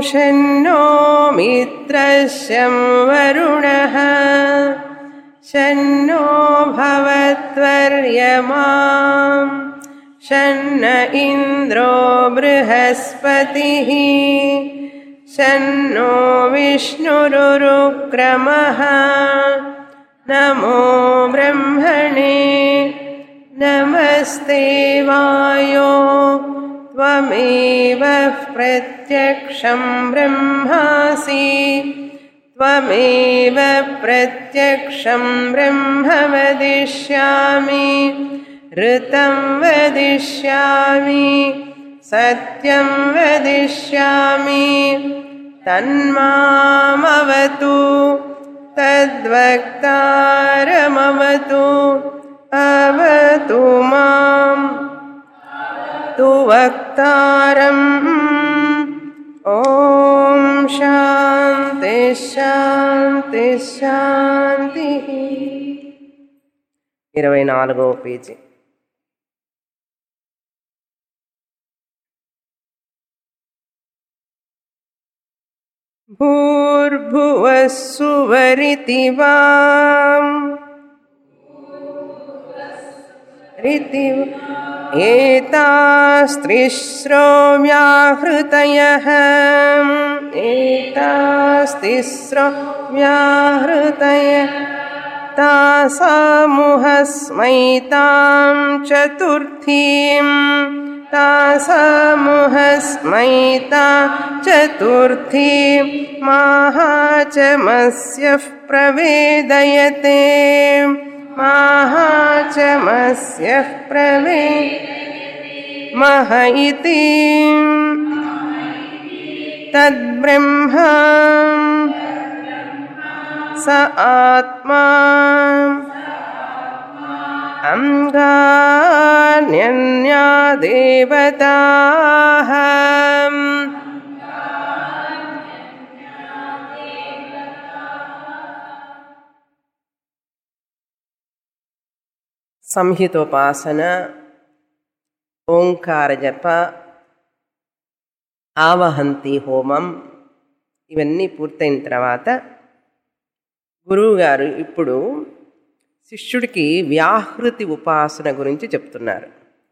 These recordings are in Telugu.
शन्नो मित्रस्यं वरुणः शन्नो भवत्वर्यमाम् शन्न इन्द्रो बृहस्पतिः शन्नो विष्णुरुरुक्रमः नमो ब्रह्मणे नमस्ते वायो त्वमेव प्रत्यक्षं ब्रह्मासि त्वमेव प्रत्यक्षं ब्रह्म वदिष्यामि ऋतं वदिष्यामि सत्यं वदिष्यामि तन्मामवतु तद्वक्तारमवतु अवतु माम् तु वक्तारम् ॐ शान्ति శాంతి శాంతి ఇరవై నాలుగవ పేజీ भूर्भुवः सुवरिति वाम् ऋति एतास्त्रिस्रो व्याहृतयः एतास्तिस्रो व्याहृतय तासामुहस्मैतां चतुर्थीम् तासामुहस्मैता चतुर्थी माहाचमस्यः प्रवेदयते माहाचमस्यः प्रवे मह इति तद्ब्रह्मा स आत्मा अङ्गान्यन्या देवताः సంహితోపాసన ఓంకార జప ఆవహంతి హోమం ఇవన్నీ పూర్తయిన తర్వాత గురువుగారు ఇప్పుడు శిష్యుడికి వ్యాహృతి ఉపాసన గురించి చెప్తున్నారు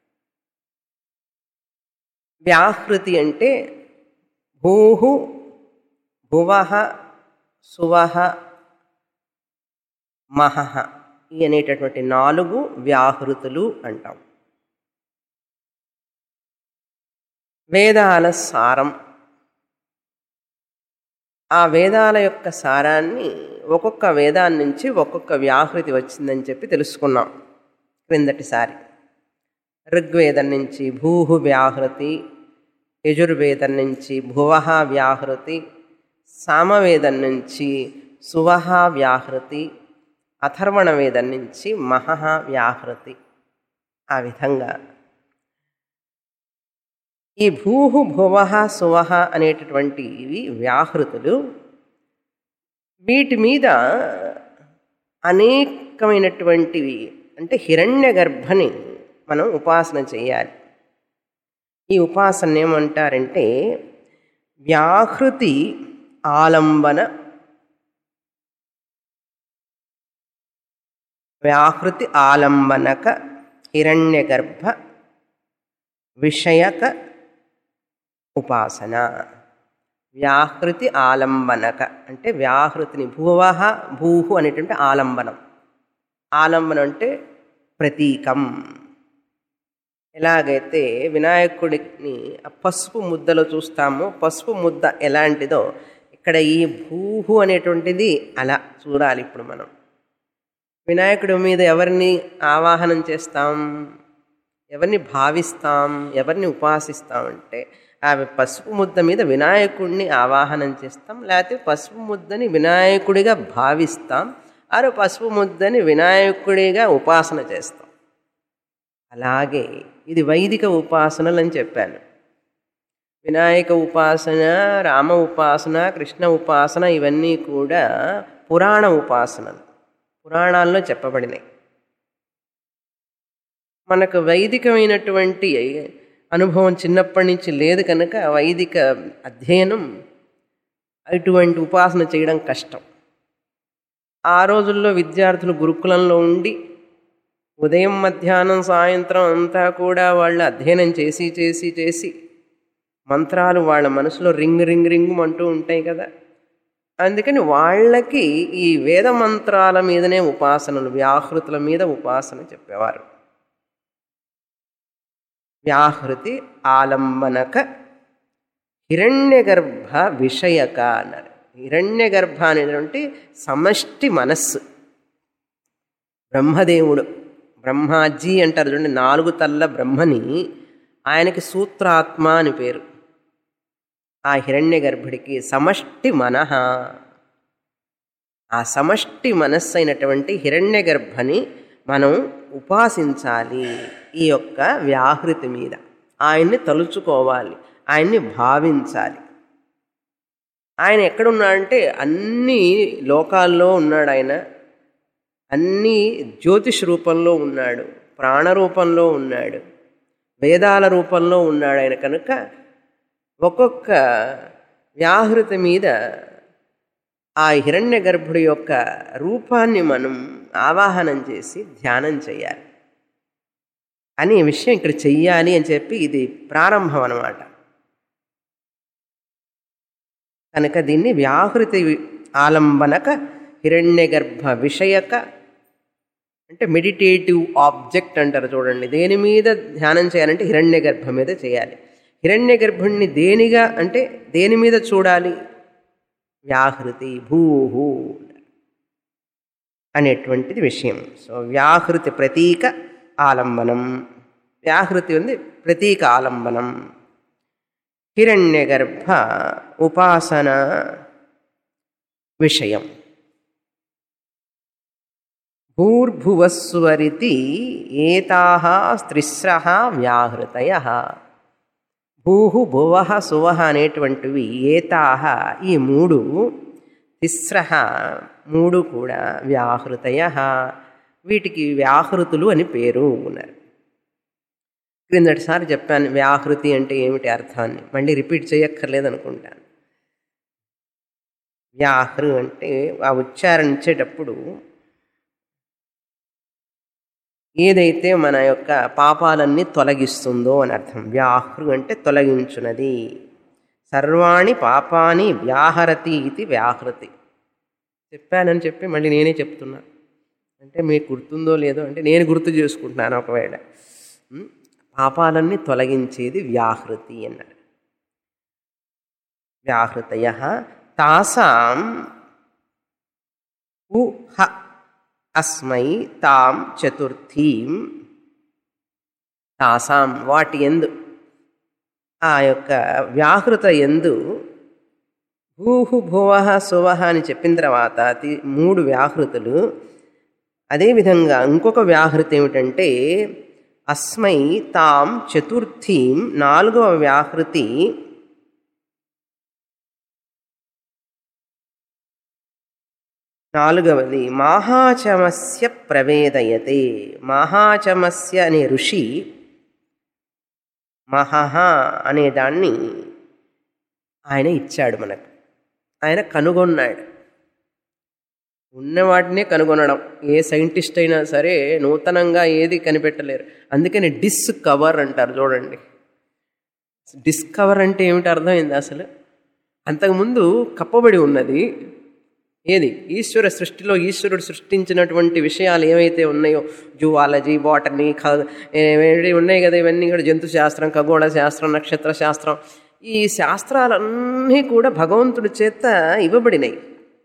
వ్యాహృతి అంటే భూహు భువహ సువహ మహహ ఈ అనేటటువంటి నాలుగు వ్యాహృతులు అంటాం వేదాల సారం ఆ వేదాల యొక్క సారాన్ని ఒక్కొక్క వేదాన్ని నుంచి ఒక్కొక్క వ్యాహృతి వచ్చిందని చెప్పి తెలుసుకున్నాం క్రిందటిసారి ఋగ్వేదం నుంచి భూహు వ్యాహృతి యజుర్వేదం నుంచి భువహ వ్యాహృతి సామవేదం నుంచి సువహ వ్యాహృతి అథర్వణ వేదం నుంచి మహహ వ్యాహృతి ఆ విధంగా ఈ భూహు భువహ సువహ అనేటటువంటివి వ్యాహృతులు వీటి మీద అనేకమైనటువంటివి అంటే హిరణ్య గర్భని మనం ఉపాసన చేయాలి ఈ ఉపాసన ఏమంటారంటే వ్యాహృతి ఆలంబన వ్యాహృతి ఆలంబనక హిరణ్యగర్భ విషయక ఉపాసన వ్యాహృతి ఆలంబనక అంటే వ్యాహృతిని భువహ భూహు అనేటువంటి ఆలంబనం ఆలంబనం అంటే ప్రతీకం ఎలాగైతే వినాయకుడిని ఆ పసుపు ముద్దలో చూస్తామో పసుపు ముద్ద ఎలాంటిదో ఇక్కడ ఈ భూహు అనేటువంటిది అలా చూడాలి ఇప్పుడు మనం వినాయకుడి మీద ఎవరిని ఆవాహనం చేస్తాం ఎవరిని భావిస్తాం ఎవరిని ఉపాసిస్తాం అంటే ఆ పసుపు ముద్ద మీద వినాయకుడిని ఆవాహనం చేస్తాం లేకపోతే పసుపు ముద్దని వినాయకుడిగా భావిస్తాం ఆరు పసుపు ముద్దని వినాయకుడిగా ఉపాసన చేస్తాం అలాగే ఇది వైదిక ఉపాసనలు అని చెప్పాను వినాయక ఉపాసన రామ ఉపాసన కృష్ణ ఉపాసన ఇవన్నీ కూడా పురాణ ఉపాసనలు పురాణాల్లో చెప్పబడినాయి మనకు వైదికమైనటువంటి అనుభవం చిన్నప్పటి నుంచి లేదు కనుక వైదిక అధ్యయనం ఇటువంటి ఉపాసన చేయడం కష్టం ఆ రోజుల్లో విద్యార్థులు గురుకులంలో ఉండి ఉదయం మధ్యాహ్నం సాయంత్రం అంతా కూడా వాళ్ళు అధ్యయనం చేసి చేసి చేసి మంత్రాలు వాళ్ళ మనసులో రింగ్ రింగ్ రింగ్ అంటూ ఉంటాయి కదా అందుకని వాళ్ళకి ఈ వేద మంత్రాల మీదనే ఉపాసనలు వ్యాహృతుల మీద ఉపాసన చెప్పేవారు వ్యాహృతి ఆలంబనక హిరణ్యగర్భ విషయక అన్నారు హిరణ్యగర్భ అనేటువంటి సమష్టి మనస్సు బ్రహ్మదేవుడు బ్రహ్మాజీ అంటారు చూడండి నాలుగు తల్ల బ్రహ్మని ఆయనకి సూత్రాత్మ అని పేరు ఆ హిరణ్య గర్భుడికి సమష్టి మనః ఆ సమష్టి మనస్సు అయినటువంటి హిరణ్య గర్భని మనం ఉపాసించాలి ఈ యొక్క వ్యాహృతి మీద ఆయన్ని తలుచుకోవాలి ఆయన్ని భావించాలి ఆయన ఎక్కడున్నాడంటే అన్ని లోకాల్లో ఉన్నాడు ఆయన అన్ని జ్యోతిష్ రూపంలో ఉన్నాడు ప్రాణరూపంలో ఉన్నాడు వేదాల రూపంలో ఉన్నాడు ఆయన కనుక ఒక్కొక్క వ్యాహృతి మీద ఆ హిరణ్య గర్భుడి యొక్క రూపాన్ని మనం ఆవాహనం చేసి ధ్యానం చేయాలి అని ఈ విషయం ఇక్కడ చెయ్యాలి అని చెప్పి ఇది ప్రారంభం అన్నమాట కనుక దీన్ని వ్యాహృతి ఆలంబనక హిరణ్య గర్భ విషయక అంటే మెడిటేటివ్ ఆబ్జెక్ట్ అంటారు చూడండి దేని మీద ధ్యానం చేయాలంటే హిరణ్య గర్భ మీద చేయాలి హిరణ్య గర్భుణ్ణి దేనిగా అంటే దేని మీద చూడాలి వ్యాహృతి భూహు అనేటువంటిది విషయం సో వ్యాహృతి ప్రతీక ఆలంబనం వ్యాహృతి ఉంది ప్రతీక ఆలంబనం హిరణ్యగర్భ ఉపాసన విషయం భూర్భువస్వరితి ఏతాహ స్త్రిస్ర వ్యాహృతయ భూహు భువ సువ అనేటువంటివి ఏతాహ ఈ మూడు తిస్ర మూడు కూడా వ్యాహృతయ వీటికి వ్యాహృతులు అని పేరు ఉన్నారు క్రిందటిసారి చెప్పాను వ్యాహృతి అంటే ఏమిటి అర్థాన్ని మళ్ళీ రిపీట్ చేయక్కర్లేదు అనుకుంటాను వ్యాహృ అంటే ఆ ఉచ్చారణించేటప్పుడు ఏదైతే మన యొక్క పాపాలన్నీ తొలగిస్తుందో అని అర్థం వ్యాహృ అంటే తొలగించున్నది సర్వాణి పాపాని వ్యాహరతి ఇది వ్యాహృతి చెప్పానని చెప్పి మళ్ళీ నేనే చెప్తున్నా అంటే మీకు గుర్తుందో లేదో అంటే నేను గుర్తు చేసుకుంటున్నాను ఒకవేళ ఉం? పాపాలన్నీ తొలగించేది వ్యాహృతి అన్నాడు వ్యాహృతయ తాసాం ఉ హ అస్మై తాం చతుర్థీం తాసాం వాటి ఎందు ఆ యొక్క వ్యాహృత ఎందు భూహు భువహ సువహ అని చెప్పిన తర్వాత తి- మూడు వ్యాహృతులు అదేవిధంగా ఇంకొక వ్యాహృతి ఏమిటంటే అస్మై తాం చతుర్థీం నాలుగవ వ్యాహృతి నాలుగవది మాహాచమస్య ప్రవేదయతే మాహాచమస్య అనే ఋషి మహహ అనే దాన్ని ఆయన ఇచ్చాడు మనకు ఆయన కనుగొన్నాడు ఉన్న వాటినే కనుగొనడం ఏ సైంటిస్ట్ అయినా సరే నూతనంగా ఏది కనిపెట్టలేరు అందుకని డిస్కవర్ అంటారు చూడండి డిస్కవర్ అంటే ఏమిటి అర్థమైంది అసలు అంతకుముందు కప్పబడి ఉన్నది ఏది ఈశ్వర సృష్టిలో ఈశ్వరుడు సృష్టించినటువంటి విషయాలు ఏవైతే ఉన్నాయో జువాలజీ బాటనీ ఖ ఏవేవి ఉన్నాయి కదా ఇవన్నీ కూడా జంతు శాస్త్రం ఖగోళ శాస్త్రం నక్షత్ర శాస్త్రం ఈ శాస్త్రాలన్నీ కూడా భగవంతుడి చేత ఇవ్వబడినాయి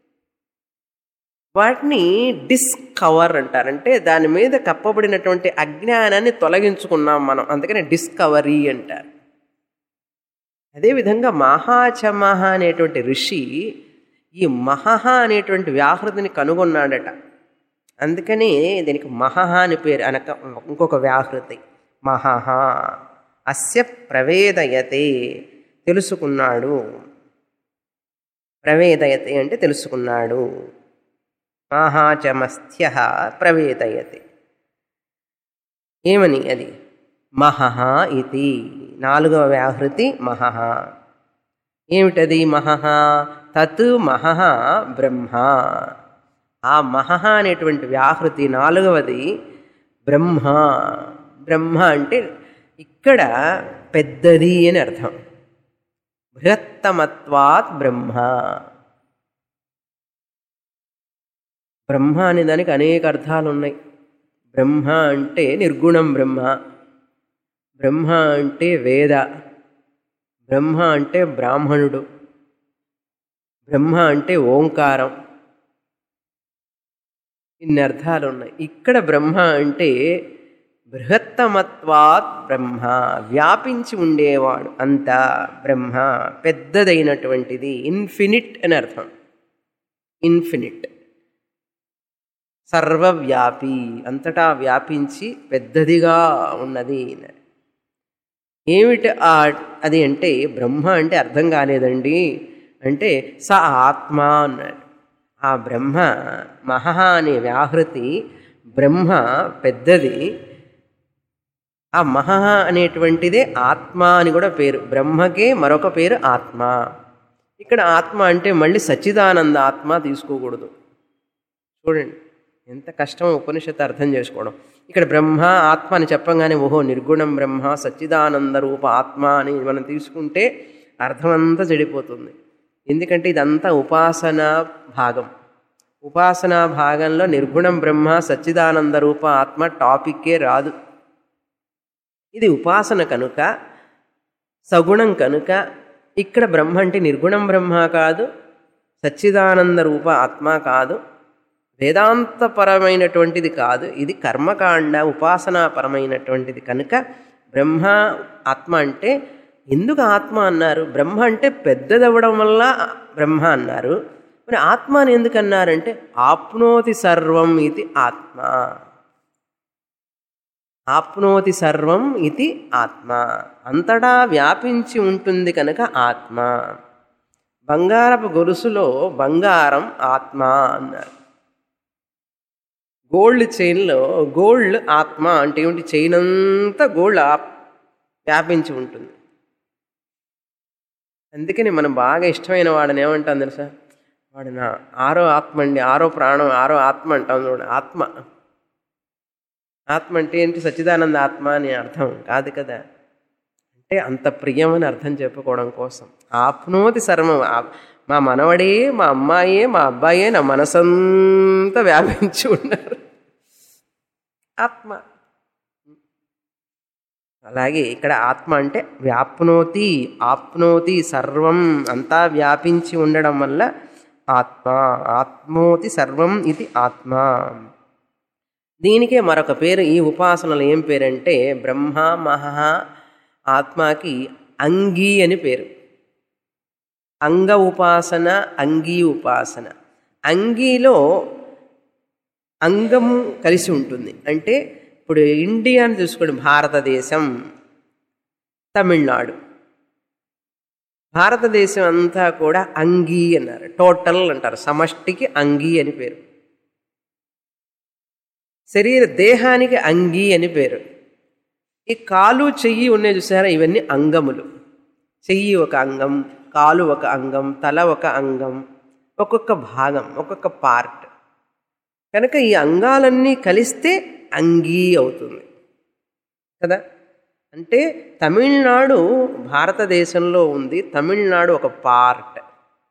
వాటిని డిస్కవర్ అంటారంటే దాని మీద కప్పబడినటువంటి అజ్ఞానాన్ని తొలగించుకున్నాం మనం అందుకని డిస్కవరీ అంటారు అదేవిధంగా మహాచమహ అనేటువంటి ఋషి ఈ మహహ అనేటువంటి వ్యాహృతిని కనుగొన్నాడట అందుకని దీనికి మహహ అని పేరు అనక ఇంకొక వ్యాహృతి మహహ అస్య ప్రవేదయతే తెలుసుకున్నాడు ప్రవేదయతే అంటే తెలుసుకున్నాడు మహాచమస్థ్య ప్రవేదయతే ఏమని అది మహహ ఇది నాలుగవ వ్యాహృతి మహహ ఏమిటది మహహ తత్ మహహ బ్రహ్మ ఆ మహహ అనేటువంటి వ్యాహృతి నాలుగవది బ్రహ్మ బ్రహ్మ అంటే ఇక్కడ పెద్దది అని అర్థం బృహత్తమత్వాత్ బ్రహ్మ బ్రహ్మ అనే దానికి అనేక అర్థాలు ఉన్నాయి బ్రహ్మ అంటే నిర్గుణం బ్రహ్మ బ్రహ్మ అంటే వేద బ్రహ్మ అంటే బ్రాహ్మణుడు బ్రహ్మ అంటే ఓంకారం ఇన్ని అర్థాలు ఉన్నాయి ఇక్కడ బ్రహ్మ అంటే బృహత్తమత్వాత్ బ్రహ్మ వ్యాపించి ఉండేవాడు అంత బ్రహ్మ పెద్దదైనటువంటిది ఇన్ఫినిట్ అని అర్థం ఇన్ఫినిట్ సర్వవ్యాపి అంతటా వ్యాపించి పెద్దదిగా ఉన్నది ఏమిటి ఆ అది అంటే బ్రహ్మ అంటే అర్థం కాలేదండి అంటే స ఆత్మ అన్నాడు ఆ బ్రహ్మ మహా అనే వ్యాహృతి బ్రహ్మ పెద్దది ఆ మహ అనేటువంటిదే ఆత్మ అని కూడా పేరు బ్రహ్మకే మరొక పేరు ఆత్మ ఇక్కడ ఆత్మ అంటే మళ్ళీ సచ్చిదానంద ఆత్మ తీసుకోకూడదు చూడండి ఎంత కష్టం ఉపనిషత్తు అర్థం చేసుకోవడం ఇక్కడ బ్రహ్మ ఆత్మ అని చెప్పంగానే ఓహో నిర్గుణం బ్రహ్మ సచ్చిదానంద రూప ఆత్మ అని మనం తీసుకుంటే అర్థమంతా చెడిపోతుంది ఎందుకంటే ఇదంతా ఉపాసన భాగం ఉపాసనా భాగంలో నిర్గుణం బ్రహ్మ సచ్చిదానంద రూప ఆత్మ టాపిక్కే రాదు ఇది ఉపాసన కనుక సగుణం కనుక ఇక్కడ బ్రహ్మ అంటే నిర్గుణం బ్రహ్మ కాదు సచ్చిదానంద రూప ఆత్మ కాదు వేదాంతపరమైనటువంటిది కాదు ఇది కర్మకాండ ఉపాసనాపరమైనటువంటిది కనుక బ్రహ్మ ఆత్మ అంటే ఎందుకు ఆత్మ అన్నారు బ్రహ్మ అంటే పెద్దదవ్వడం వల్ల బ్రహ్మ అన్నారు మరి ఆత్మ అని ఎందుకు అన్నారంటే ఆప్నోతి సర్వం ఇది ఆత్మ ఆప్నోతి సర్వం ఇది ఆత్మ అంతటా వ్యాపించి ఉంటుంది కనుక ఆత్మ బంగారపు గొలుసులో బంగారం ఆత్మ అన్నారు గోల్డ్ చైన్లో గోల్డ్ ఆత్మ అంటే ఏమిటి చైన్ అంతా గోల్డ్ వ్యాపించి ఉంటుంది అందుకని మనం బాగా ఇష్టమైన వాడిని ఏమంటాం తెలుసా వాడు నా ఆరో ఆత్మ అండి ఆరో ప్రాణం ఆరో ఆత్మ అంటాం చూడండి ఆత్మ ఆత్మ అంటే ఏంటి సచ్చిదానంద ఆత్మ అని అర్థం కాదు కదా అంటే అంత ప్రియమని అర్థం చెప్పుకోవడం కోసం ఆప్నోతి సర్వం మా మనవడే మా అమ్మాయే మా అబ్బాయే నా మనసంతా వ్యాపించి ఉన్నారు ఆత్మ అలాగే ఇక్కడ ఆత్మ అంటే వ్యాప్నోతి ఆప్నోతి సర్వం అంతా వ్యాపించి ఉండడం వల్ల ఆత్మ ఆత్మోతి సర్వం ఇది ఆత్మ దీనికే మరొక పేరు ఈ ఉపాసనలు ఏం పేరంటే బ్రహ్మ మహ ఆత్మకి అంగీ అని పేరు అంగ ఉపాసన అంగీ ఉపాసన అంగీలో అంగం కలిసి ఉంటుంది అంటే ఇప్పుడు ఇండియాని చూసుకోండి భారతదేశం తమిళనాడు భారతదేశం అంతా కూడా అంగీ అన్నారు టోటల్ అంటారు సమష్టికి అంగీ అని పేరు శరీర దేహానికి అంగీ అని పేరు ఈ కాలు చెయ్యి ఉన్నాయి చూసారా ఇవన్నీ అంగములు చెయ్యి ఒక అంగం కాలు ఒక అంగం తల ఒక అంగం ఒక్కొక్క భాగం ఒక్కొక్క పార్ట్ కనుక ఈ అంగాలన్నీ కలిస్తే అంగీ అవుతుంది కదా అంటే తమిళనాడు భారతదేశంలో ఉంది తమిళనాడు ఒక పార్ట్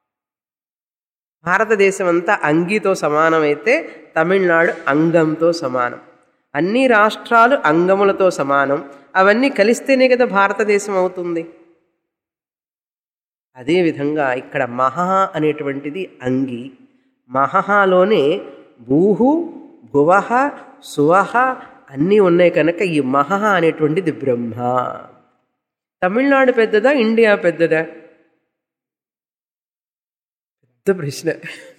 భారతదేశం అంతా అంగీతో సమానమైతే తమిళనాడు అంగంతో సమానం అన్ని రాష్ట్రాలు అంగములతో సమానం అవన్నీ కలిస్తేనే కదా భారతదేశం అవుతుంది అదేవిధంగా ఇక్కడ మహా అనేటువంటిది అంగి మహహాలోనే భూహు భువహ సువహ అన్నీ ఉన్నాయి కనుక ఈ మహహ అనేటువంటిది బ్రహ్మ తమిళనాడు పెద్దదా ఇండియా పెద్దదా పెద్ద ప్రశ్న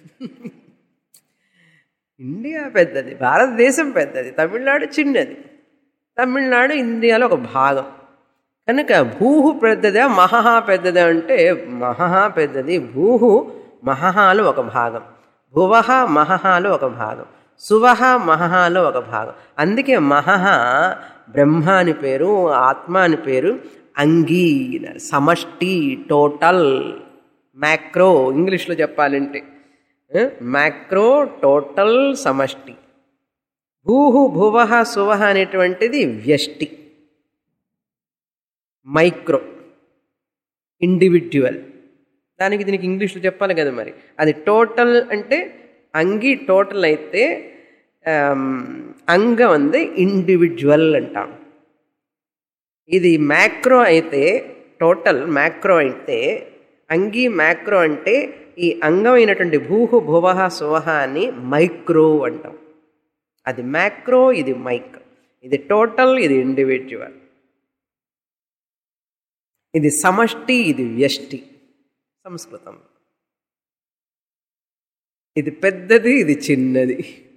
ఇండియా పెద్దది భారతదేశం పెద్దది తమిళనాడు చిన్నది తమిళనాడు ఇండియాలో ఒక భాగం కనుక భూహు పెద్దదా మహహా పెద్దదా అంటే మహహా పెద్దది భూహు మహహాలు ఒక భాగం భువహ మహహాలు ఒక భాగం సువహ మహహాలో ఒక భాగం అందుకే మహహ బ్రహ్మ అని పేరు ఆత్మ అని పేరు అంగీ సమష్టి టోటల్ మ్యాక్రో ఇంగ్లీష్లో చెప్పాలంటే మ్యాక్రో టోటల్ సమష్టి భూహు భువహ సువహ అనేటువంటిది వ్యష్టి మైక్రో ఇండివిడ్యువల్ దానికి దీనికి ఇంగ్లీష్లో చెప్పాలి కదా మరి అది టోటల్ అంటే అంగి టోటల్ అయితే అంగం வந்து ఇండివిజువల్ అంటాం ఇది మ్యాక్రో అయితే టోటల్ మ్యాక్రో అయితే అంగి మ్యాక్రో అంటే ఈ అంగమైనటువంటి భూహు భువహ సువహ అని మైక్రో అంటాం అది మ్యాక్రో ఇది మైక్ ఇది టోటల్ ఇది ఇండివిజువల్ ఇది సమష్టి ఇది వ్యష్టి సంస్కృతం ఇది పెద్దది ఇది చిన్నది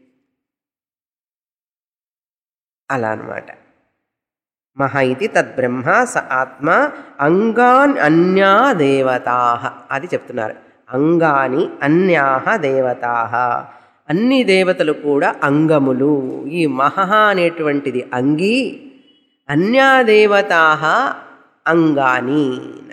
అలా అనమాట మహ ఇది తద్బ్రహ్మ స ఆత్మ అంగాన్ అన్యా దేవతా అది చెప్తున్నారు అంగాని అన్యా దేవతా అన్ని దేవతలు కూడా అంగములు ఈ మహ అనేటువంటిది అంగి అన్యా దేవతా అంగాని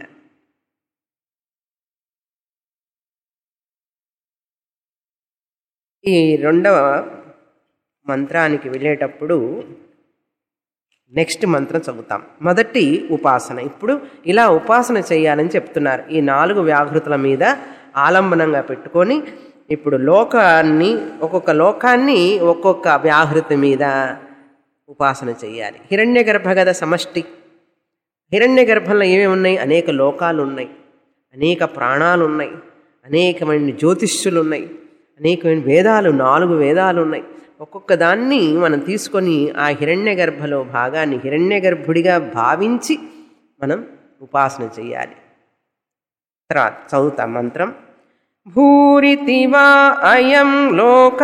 ఈ రెండవ మంత్రానికి వెళ్ళేటప్పుడు నెక్స్ట్ మంత్రం చదువుతాం మొదటి ఉపాసన ఇప్పుడు ఇలా ఉపాసన చేయాలని చెప్తున్నారు ఈ నాలుగు వ్యాహృతుల మీద ఆలంబనంగా పెట్టుకొని ఇప్పుడు లోకాన్ని ఒక్కొక్క లోకాన్ని ఒక్కొక్క వ్యాహృతి మీద ఉపాసన చేయాలి హిరణ్య గర్భగద సమష్టి హిరణ్య గర్భంలో ఏమేమి ఉన్నాయి అనేక లోకాలు ఉన్నాయి అనేక ప్రాణాలు ఉన్నాయి అనేకమైన జ్యోతిష్యులు ఉన్నాయి అనేకమైన వేదాలు నాలుగు వేదాలు ఉన్నాయి ఒక్కొక్క దాన్ని మనం తీసుకొని ఆ హిరణ్య గర్భలో భాగాన్ని హిరణ్య గర్భుడిగా భావించి మనం ఉపాసన చేయాలి తర్వాత చదువుతాం మంత్రం భూరితి వా అయం లోక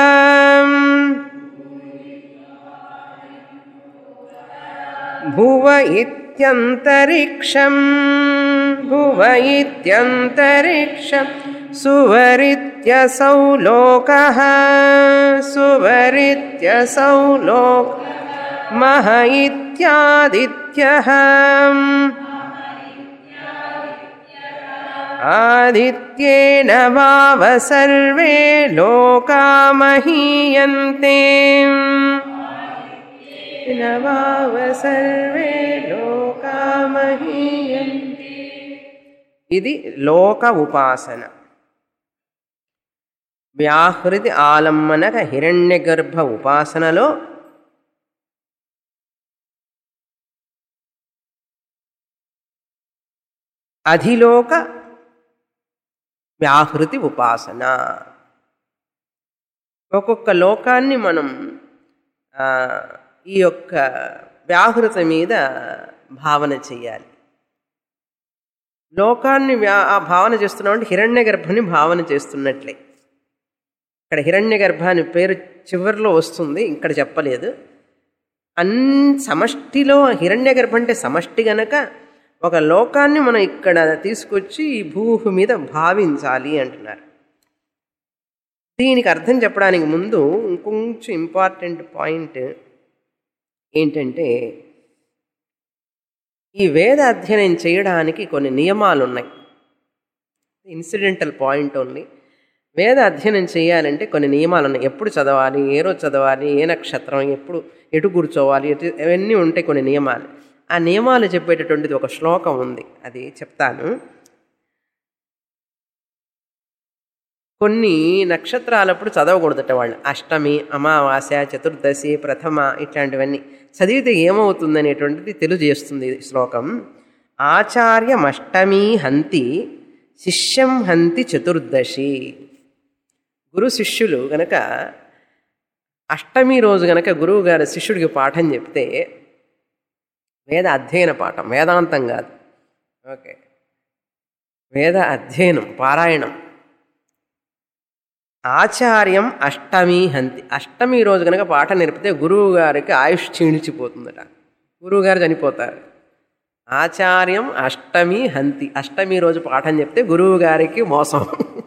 భువ ఇత్యంతరిక్షం భువ ఇత్యంతరిక్షం సువరిత్యసౌ లోక సువరిత్యసౌ లోక మహ ఇత్యాదిత్య ఆదిత్యేన వావ సర్వే లోకా మహీయంతే వావ సర్వే లోకా మహీయంతే ఇది లోక ఉపాసన వ్యాహృతి ఆలంబనక హిరణ్య గర్భ ఉపాసనలో అధిలోక వ్యాహృతి ఉపాసన ఒక్కొక్క లోకాన్ని మనం ఈ యొక్క వ్యాహృతి మీద భావన చేయాలి లోకాన్ని వ్యా ఆ భావన చేస్తున్నామంటే హిరణ్య గర్భని భావన చేస్తున్నట్లే ఇక్కడ హిరణ్య గర్భ అని పేరు చివరిలో వస్తుంది ఇక్కడ చెప్పలేదు అన్ సమష్టిలో హిరణ్య గర్భ అంటే సమష్టి గనక ఒక లోకాన్ని మనం ఇక్కడ తీసుకొచ్చి ఈ భూమి మీద భావించాలి అంటున్నారు దీనికి అర్థం చెప్పడానికి ముందు ఇంకొంచెం ఇంపార్టెంట్ పాయింట్ ఏంటంటే ఈ వేద అధ్యయనం చేయడానికి కొన్ని నియమాలు ఉన్నాయి ఇన్సిడెంటల్ పాయింట్ ఓన్లీ వేద అధ్యయనం చేయాలంటే కొన్ని నియమాలు ఉన్నాయి ఎప్పుడు చదవాలి ఏ రోజు చదవాలి ఏ నక్షత్రం ఎప్పుడు ఎటు కూర్చోవాలి ఎటు ఇవన్నీ ఉంటాయి కొన్ని నియమాలు ఆ నియమాలు చెప్పేటటువంటిది ఒక శ్లోకం ఉంది అది చెప్తాను కొన్ని నక్షత్రాలప్పుడు చదవకూడదట వాళ్ళు అష్టమి అమావాస్య చతుర్దశి ప్రథమ ఇట్లాంటివన్నీ చదివితే ఏమవుతుంది అనేటువంటిది తెలియజేస్తుంది ఈ శ్లోకం ఆచార్యమష్టమి హంతి శిష్యం హంతి చతుర్దశి గురు శిష్యులు గనక అష్టమి రోజు గనక గురువు గారి శిష్యుడికి పాఠం చెప్తే వేద అధ్యయన పాఠం వేదాంతం కాదు ఓకే వేద అధ్యయనం పారాయణం ఆచార్యం అష్టమి హంతి అష్టమి రోజు కనుక పాఠం నేర్పితే గురువు గారికి ఆయుష్ క్షీణించిపోతుందట గురువు గారు చనిపోతారు ఆచార్యం అష్టమి హంతి అష్టమి రోజు పాఠం చెప్తే గురువు గారికి మోసం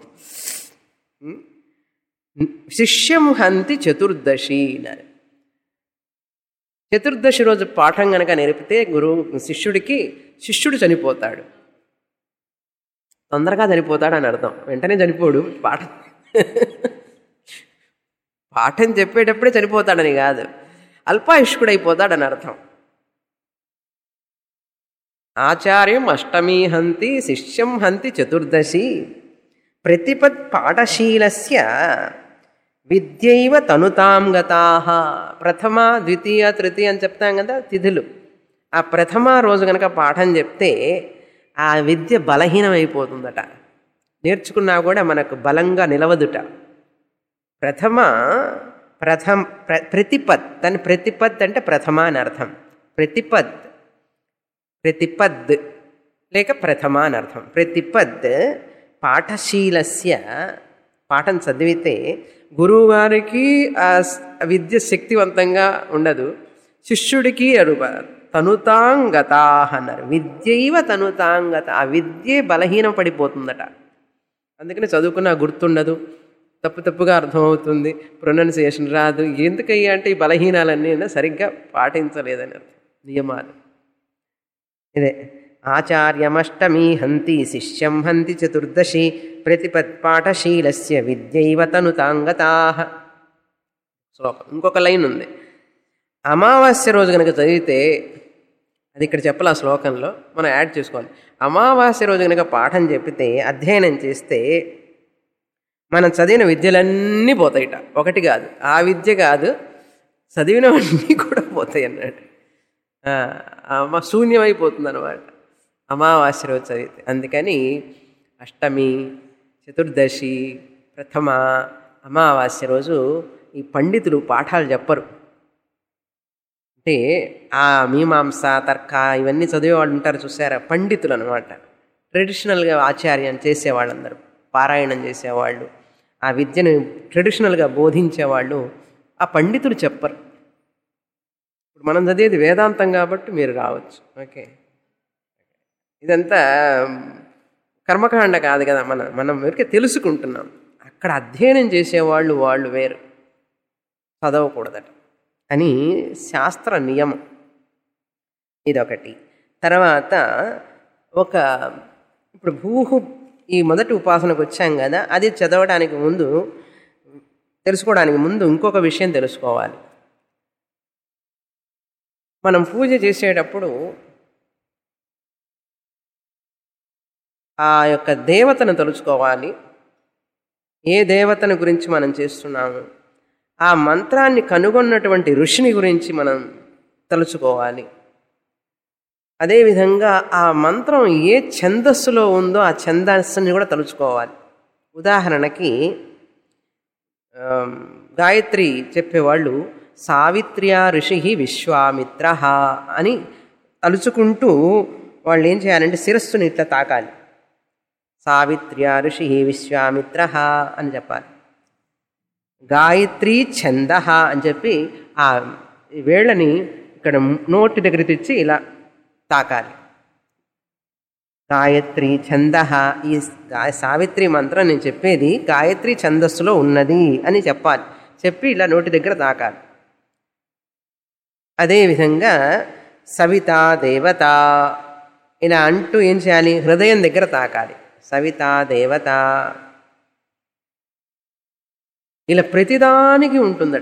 శిష్యం హంతి చతుర్దశి అన్నారు చతుర్దశి రోజు పాఠం కనుక నేర్పితే గురువు శిష్యుడికి శిష్యుడు చనిపోతాడు తొందరగా చనిపోతాడని అర్థం వెంటనే చనిపోడు పాఠ పాఠం చెప్పేటప్పుడే చనిపోతాడని కాదు అల్పాయుష్కుడైపోతాడని అర్థం ఆచార్యం అష్టమీ హంతి శిష్యం హంతి చతుర్దశి ప్రతిపత్ పాఠశీలస్య విద్యైవ తనుతాం గతా ప్రథమ ద్వితీయ తృతీయ అని చెప్తాం కదా తిథులు ఆ ప్రథమ రోజు కనుక పాఠం చెప్తే ఆ విద్య బలహీనమైపోతుందట నేర్చుకున్నా కూడా మనకు బలంగా నిలవదుట ప్రథమ ప్రథమ ప్ర ప్రతిపత్ దాని ప్రతిపత్ అంటే ప్రథమ అని అర్థం ప్రతిపద్ ప్రతిపద్ లేక ప్రథమ అని అర్థం ప్రతిపద్ పాఠశీలస్య పాఠం చదివితే గురువుగారికి ఆ స్- విద్య శక్తివంతంగా ఉండదు శిష్యుడికి అరువ తనుతాంగతా అన్నారు విద్యైవ తనుతాంగత ఆ విద్యే బలహీనం పడిపోతుందట అందుకని చదువుకున్నా గుర్తుండదు తప్పు తప్పుగా అర్థమవుతుంది ప్రొనౌన్సియేషన్ రాదు ఎందుకయ్యా అంటే ఈ బలహీనాలన్నీ సరిగ్గా పాటించలేదని అర్థం నియమాలు ఇదే ఆచార్యమష్టమీ హంతి శిష్యం హంతి చతుర్దశి ప్రతిపత్పాఠశీలస్య విద్యైవ తనుతాంగతా శ్లోకం ఇంకొక లైన్ ఉంది అమావాస్య రోజు కనుక చదివితే అది ఇక్కడ చెప్పాలి ఆ శ్లోకంలో మనం యాడ్ చేసుకోవాలి అమావాస్య రోజు కనుక పాఠం చెప్పితే అధ్యయనం చేస్తే మనం చదివిన విద్యలన్నీ పోతాయిట ఒకటి కాదు ఆ విద్య కాదు చదివినవన్నీ కూడా పోతాయి అన్నట్టు ఆ, అమ శూన్యమైపోతుంది అనమాట అమావాస్య రోజు చదివితే అందుకని అష్టమి చతుర్దశి ప్రథమ అమావాస్య రోజు ఈ పండితులు పాఠాలు చెప్పరు అంటే ఆ మీమాంస తర్క ఇవన్నీ చదివేవాళ్ళు ఉంటారు చూసారా పండితులు అనమాట ట్రెడిషనల్గా ఆచార్యం చేసేవాళ్ళందరూ పారాయణం చేసేవాళ్ళు ఆ విద్యను ట్రెడిషనల్గా బోధించేవాళ్ళు ఆ పండితులు చెప్పరు ఇప్పుడు మనం చదివేది వేదాంతం కాబట్టి మీరు రావచ్చు ఓకే ఇదంతా కర్మకాండ కాదు కదా మన మనం ఊరికే తెలుసుకుంటున్నాం అక్కడ అధ్యయనం చేసేవాళ్ళు వాళ్ళు వేరు చదవకూడదట అని శాస్త్ర నియమం ఇదొకటి తర్వాత ఒక ఇప్పుడు భూహు ఈ మొదటి ఉపాసనకు వచ్చాం కదా అది చదవడానికి ముందు తెలుసుకోవడానికి ముందు ఇంకొక విషయం తెలుసుకోవాలి మనం పూజ చేసేటప్పుడు ఆ యొక్క దేవతను తలుచుకోవాలి ఏ దేవతను గురించి మనం చేస్తున్నాము ఆ మంత్రాన్ని కనుగొన్నటువంటి ఋషిని గురించి మనం తలుచుకోవాలి అదేవిధంగా ఆ మంత్రం ఏ ఛందస్సులో ఉందో ఆ ఛందస్సుని కూడా తలుచుకోవాలి ఉదాహరణకి ఆమ్, గాయత్రి చెప్పేవాళ్ళు సావిత్ర్యా ఋషి విశ్వామిత్ర అని తలుచుకుంటూ వాళ్ళు ఏం చేయాలంటే శిరస్సుని ఇట్లా తాకాలి సావిత్ర్యా ఋషి విశ్వామిత్ర అని చెప్పాలి గాయత్రి ఛంద అని చెప్పి ఆ వేళ్ళని ఇక్కడ నోటి దగ్గర తెచ్చి ఇలా తాకాలి గాయత్రి ఛంద ఈ గా- సావిత్రి మంత్రం నేను చెప్పేది గాయత్రి ఛందస్సులో ఉన్నది అని చెప్పాలి చెప్పి ఇలా నోటి దగ్గర తాకాలి అదేవిధంగా సవిత దేవత ఇలా అంటూ ఏం చేయాలి హృదయం దగ్గర తాకాలి సవిత దేవత ఇలా ప్రతిదానికి ఉంటుందట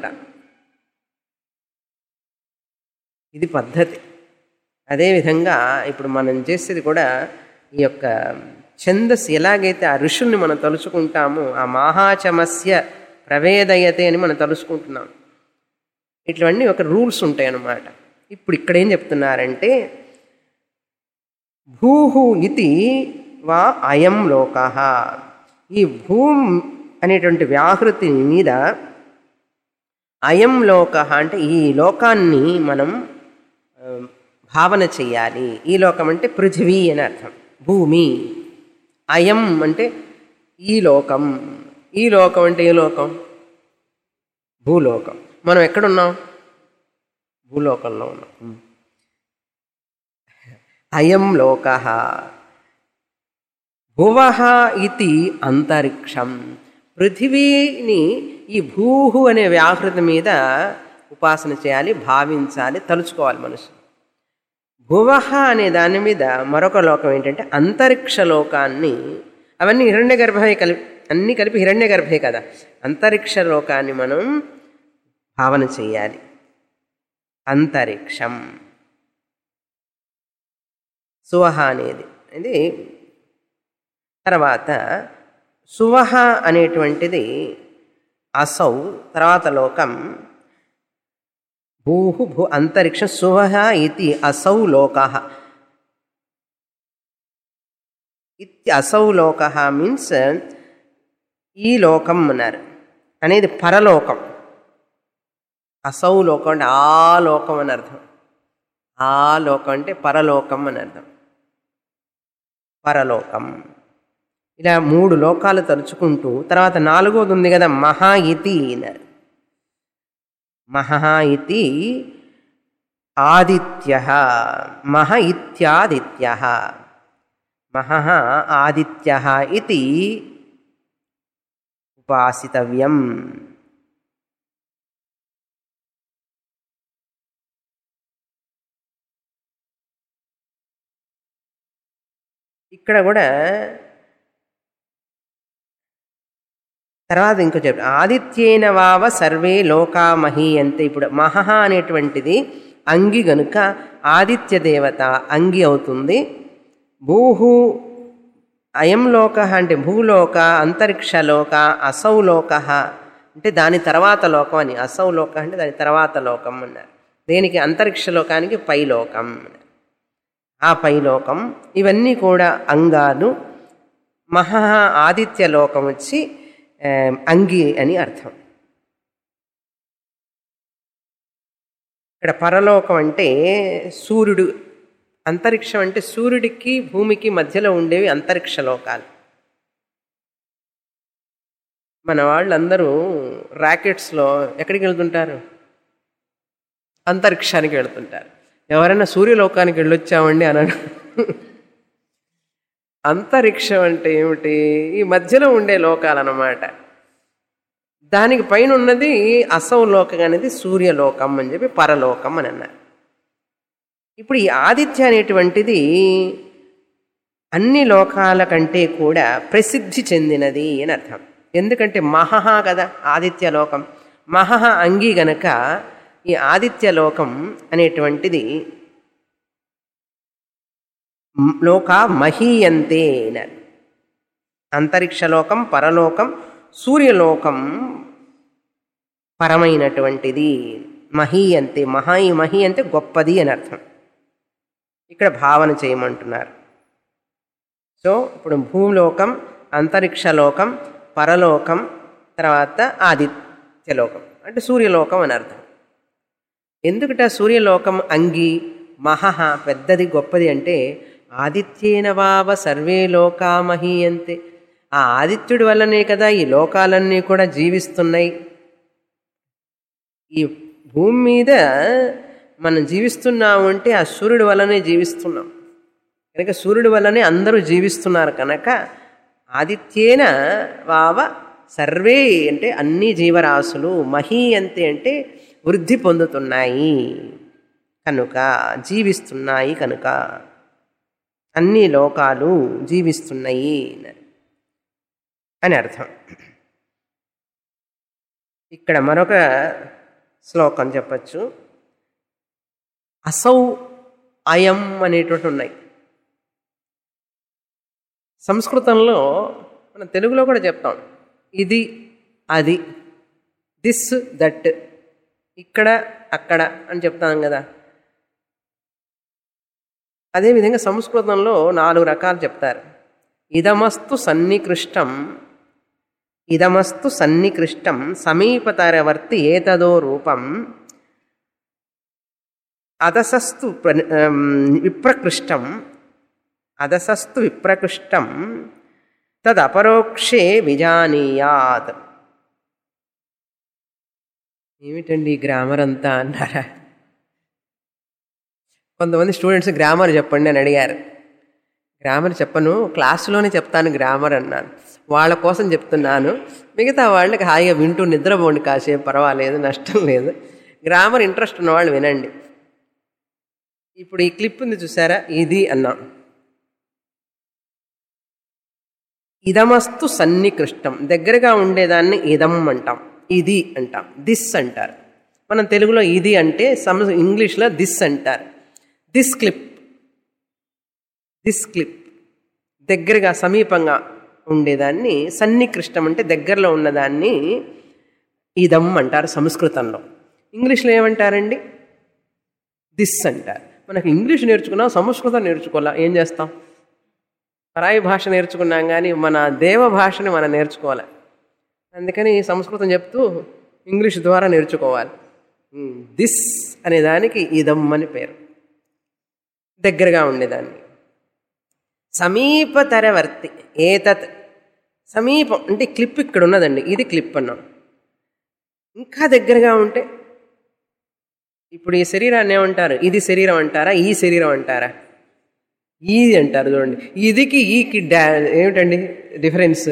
ఇది పద్ధతి అదేవిధంగా ఇప్పుడు మనం చేసేది కూడా ఈ యొక్క ఛందస్సు ఎలాగైతే ఆ ఋషుల్ని మనం తలుచుకుంటామో ఆ మహాచమస్య ప్రవేదయతే అని మనం తలుచుకుంటున్నాం ఇట్లవన్నీ ఒక రూల్స్ ఉంటాయి అన్నమాట ఇప్పుడు ఇక్కడ ఏం చెప్తున్నారంటే భూహు ఇది వా అయం లోక ఈ భూమ్ అనేటువంటి వ్యాహృతి మీద అయం లోక అంటే ఈ లోకాన్ని మనం ఆ, భావన చెయ్యాలి ఈ లోకం అంటే పృథివీ అని అర్థం భూమి అయం అంటే ఈ లోకం ఈ లోకం అంటే ఏ లోకం భూలోకం మనం ఎక్కడున్నాం భూలోకంలో ఉన్నాం అయం లోక భువ ఇది అంతరిక్షం పృథివీని ఈ భూహు అనే వ్యాహృతి మీద ఉపాసన చేయాలి భావించాలి తలుచుకోవాలి మనుషులు భువ అనే దాని మీద మరొక లోకం ఏంటంటే అంతరిక్ష లోకాన్ని అవన్నీ హిరణ్య గర్భమే కలిపి అన్నీ కలిపి హిరణ్య గర్భే కదా అంతరిక్ష లోకాన్ని మనం భావన చేయాలి అంతరిక్షం సువహ అనేది ఇది తర్వాత సువహ అనేటువంటిది అసౌ తర్వాత లోకం భూహు భూ అంతరిక్ష సువహ ఇది అసౌ లోక ఇత్య అసౌ లోక మీన్స్ ఈ లోకం అన్నారు అనేది పరలోకం అసౌ లోకం అంటే ఆ లోకం అని అర్థం ఆ లోకం అంటే పరలోకం అని అర్థం పరలోకం ఇలా మూడు లోకాలు తలుచుకుంటూ తర్వాత నాలుగోది ఉంది కదా మహా ఇతి అన్నారు మహా ఇతి ఆదిత్య మహ ఇత్యాదిత్య మహ ఆదిత్య ఇది ఉపాసితవ్యం ఇక్కడ కూడా తర్వాత ఇంకో చెప్పు ఆదిత్యేన వావ సర్వే లోకా మహీయంతే ఇప్పుడు మహహ అనేటువంటిది అంగి గనుక ఆదిత్య దేవత అంగి అవుతుంది భూహు అయం లోక అంటే భూలోక అంతరిక్షలోక అసౌలోక అంటే దాని తర్వాత లోకం అని అసౌలోక అంటే దాని తర్వాత లోకం అన్నారు దేనికి అంతరిక్ష లోకానికి పై లోకం ఆ పైలోకం ఇవన్నీ కూడా అంగాలు మహా ఆదిత్య లోకం వచ్చి ఆ, అంగి అని అర్థం ఇక్కడ పరలోకం అంటే సూర్యుడు అంతరిక్షం అంటే సూర్యుడికి భూమికి మధ్యలో ఉండేవి అంతరిక్ష లోకాలు మన వాళ్ళందరూ ర్యాకెట్స్లో ఎక్కడికి వెళ్తుంటారు అంతరిక్షానికి వెళ్తుంటారు ఎవరైనా సూర్యలోకానికి వెళ్ళొచ్చామండి అనను అంతరిక్షం అంటే ఏమిటి ఈ మధ్యలో ఉండే లోకాలన్నమాట దానికి పైన ఉన్నది అసౌలోకం అనేది సూర్యలోకం అని చెప్పి పరలోకం అని అన్నారు ఇప్పుడు ఈ ఆదిత్య అనేటువంటిది అన్ని లోకాల కంటే కూడా ప్రసిద్ధి చెందినది అని అర్థం ఎందుకంటే మహహ కదా ఆదిత్య లోకం మహహ అంగి గనక ఈ ఆదిత్య లోకం అనేటువంటిది మ్- లోక మహీయంతే అన్నారు అంతరిక్షలోకం పరలోకం సూర్యలోకం పరమైనటువంటిది మహీయంతే మహాయి మహి అంటే గొప్పది అని అర్థం ఇక్కడ భావన చేయమంటున్నారు సో ఇప్పుడు భూలోకం అంతరిక్షలోకం పరలోకం తర్వాత ఆదిత్యలోకం అంటే సూర్యలోకం అని అర్థం ఎందుకట సూర్యలోకం అంగి మహహ పెద్దది గొప్పది అంటే ఆదిత్యేన వావ సర్వే లోకా మహీయంతే ఆ ఆదిత్యుడి వల్లనే కదా ఈ లోకాలన్నీ కూడా జీవిస్తున్నాయి ఈ భూమి మీద మనం జీవిస్తున్నాము అంటే ఆ సూర్యుడి వల్లనే జీవిస్తున్నాం కనుక సూర్యుడి వల్లనే అందరూ జీవిస్తున్నారు కనుక ఆదిత్యేన వావ సర్వే అంటే అన్ని జీవరాశులు మహీయంతే అంటే వృద్ధి పొందుతున్నాయి కనుక జీవిస్తున్నాయి కనుక అన్ని లోకాలు జీవిస్తున్నాయి అని అర్థం ఇక్కడ మరొక శ్లోకం చెప్పచ్చు అసౌ అయం అనేటువంటి ఉన్నాయి సంస్కృతంలో మనం తెలుగులో కూడా చెప్తాం ఇది అది దిస్ దట్ ఇక్కడ అక్కడ అని చెప్తాం కదా అదేవిధంగా సంస్కృతంలో నాలుగు రకాలు చెప్తారు ఇదమస్తు సన్నికృష్టం ఇదమస్తు సన్నికృష్టం సమీపతరవర్తి ఏతదో రూపం అదసస్తు ప్ర- ఆమ్, విప్రకృష్టం అదసస్తు విప్రకృష్టం తదపరోక్షే విజానీయాత్ ఏమిటండి ఈ గ్రామర్ అంతా అన్నారా కొంతమంది స్టూడెంట్స్ గ్రామర్ చెప్పండి అని అడిగారు గ్రామర్ చెప్పను క్లాసులోనే చెప్తాను గ్రామర్ అన్నాను వాళ్ళ కోసం చెప్తున్నాను మిగతా వాళ్ళకి హాయిగా వింటూ నిద్రపోండి కాసేపు పర్వాలేదు నష్టం లేదు గ్రామర్ ఇంట్రెస్ట్ ఉన్నవాళ్ళు వినండి ఇప్పుడు ఈ క్లిప్ ఉంది చూసారా ఇది అన్నాం ఇదమస్తు సన్నికృష్టం దగ్గరగా ఉండేదాన్ని ఇదం అంటాం ఇది అంటాం దిస్ అంటారు మనం తెలుగులో ఇది అంటే సమ ఇంగ్లీష్లో దిస్ అంటారు దిస్ క్లిప్ దిస్ క్లిప్ దగ్గరగా సమీపంగా ఉండేదాన్ని సన్నికృష్టం అంటే దగ్గరలో ఉన్నదాన్ని ఇదం అంటారు సంస్కృతంలో ఇంగ్లీష్లో ఏమంటారండి దిస్ అంటారు మనకు ఇంగ్లీష్ నేర్చుకున్నాం సంస్కృతం నేర్చుకోవాలా ఏం చేస్తాం పరాయి భాష నేర్చుకున్నాం కానీ మన దేవ భాషని మనం నేర్చుకోవాలి అందుకని సంస్కృతం చెప్తూ ఇంగ్లీష్ ద్వారా నేర్చుకోవాలి దిస్ అనే దానికి ఇదం అని పేరు దగ్గరగా ఉండేదాన్ని సమీపతరవర్తి ఏతత్ సమీపం అంటే క్లిప్ ఇక్కడ ఉన్నదండి ఇది క్లిప్ అన్నాం ఇంకా దగ్గరగా ఉంటే ఇప్పుడు ఈ శరీరాన్ని ఏమంటారు ఇది శరీరం అంటారా ఈ శరీరం అంటారా ఈ అంటారు చూడండి ఇదికి ఈకి డా ఏమిటండి డిఫరెన్స్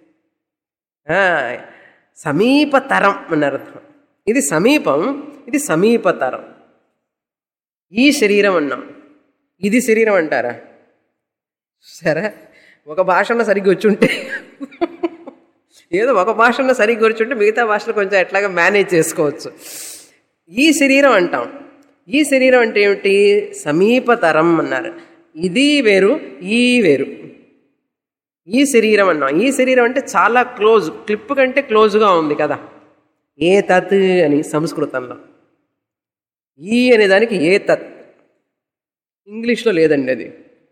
సమీపతరం అని అర్థం ఇది సమీపం ఇది సమీపతరం ఈ శరీరం అన్నాం ఇది శరీరం అంటారా సరే ఒక భాషలో సరిగ్గా వచ్చుంటే ఏదో ఒక భాషలో సరిగ్గా వచ్చుంటే మిగతా భాషలు కొంచెం ఎట్లాగా మేనేజ్ చేసుకోవచ్చు ఈ శరీరం అంటాం ఈ శరీరం అంటే ఏమిటి సమీపతరం అన్నారు ఇది వేరు ఈ వేరు ఈ శరీరం అన్నాం ఈ శరీరం అంటే చాలా క్లోజ్ క్లిప్ కంటే క్లోజ్గా ఉంది కదా ఏ తత్ అని సంస్కృతంలో ఈ అనే దానికి ఏ తత్ ఇంగ్లీష్లో లేదండి అది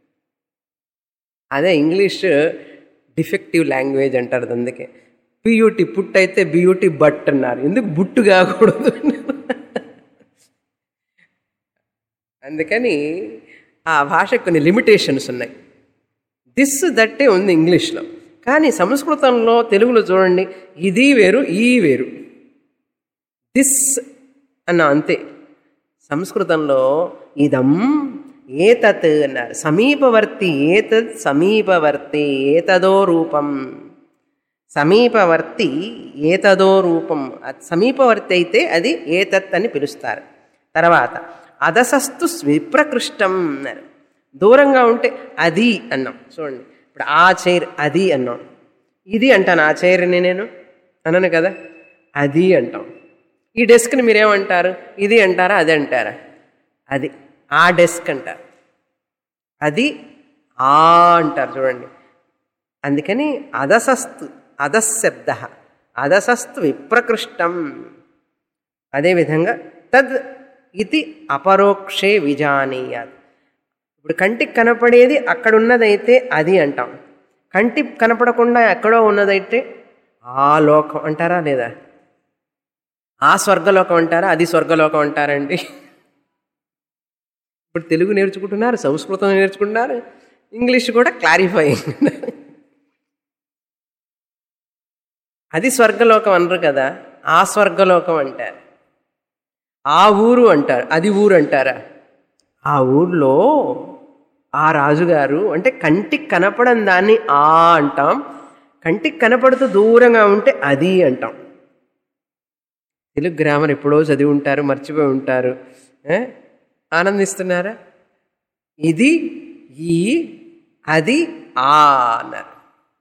అదే ఇంగ్లీష్ డిఫెక్టివ్ లాంగ్వేజ్ అంటారు అందుకే పియూటి పుట్ అయితే బియూటి బట్ అన్నారు ఎందుకు బుట్టు కాకూడదు అందుకని ఆ భాషకు కొన్ని లిమిటేషన్స్ ఉన్నాయి దిస్ దట్టే ఉంది ఇంగ్లీష్లో కానీ సంస్కృతంలో తెలుగులో చూడండి ఇది వేరు ఈ వేరు దిస్ అన్న అంతే సంస్కృతంలో ఇదం ఏతత్ అన్నారు సమీపవర్తి ఏతత్ సమీపవర్తి ఏతదో రూపం సమీపవర్తి ఏతదో రూపం సమీపవర్తి అయితే అది ఏతత్ అని పిలుస్తారు తర్వాత అదసస్తు విప్రకృష్టం అన్నారు దూరంగా ఉంటే అది అన్నాం చూడండి ఇప్పుడు ఆ చైర్ అది అన్నాం ఇది అంటాను ఆ చైర్ని నేను అన్నాను కదా అది అంటాం ఈ డెస్క్ని మీరేమంటారు ఇది అంటారా అది అంటారా అది ఆ డెస్క్ అంటారు అది ఆ అంటారు చూడండి అందుకని అదసస్తు అదశబ్ద అదసస్తు విప్రకృష్టం అదేవిధంగా తద్ ఇది అపరోక్షే విజానీయాత్ ఇప్పుడు కంటికి కనపడేది అక్కడ ఉన్నదైతే అది అంటాం కంటికి కనపడకుండా ఎక్కడో ఉన్నదైతే ఆ లోకం అంటారా లేదా ఆ స్వర్గలోకం అంటారా అది స్వర్గలోకం అంటారండి ఇప్పుడు తెలుగు నేర్చుకుంటున్నారు సంస్కృతం నేర్చుకుంటున్నారు ఇంగ్లీష్ కూడా క్లారిఫై అది స్వర్గలోకం అనరు కదా ఆ స్వర్గలోకం అంటారు ఆ ఊరు అంటారు అది ఊరు అంటారా ఆ ఊర్లో ఆ రాజుగారు అంటే కంటికి కనపడని దాన్ని ఆ అంటాం కంటికి కనపడుతూ దూరంగా ఉంటే అది అంటాం తెలుగు గ్రామర్ ఎప్పుడో చదివి ఉంటారు మర్చిపోయి ఉంటారు ఆనందిస్తున్నారా ఇది ఈ అది ఆ అన్నారు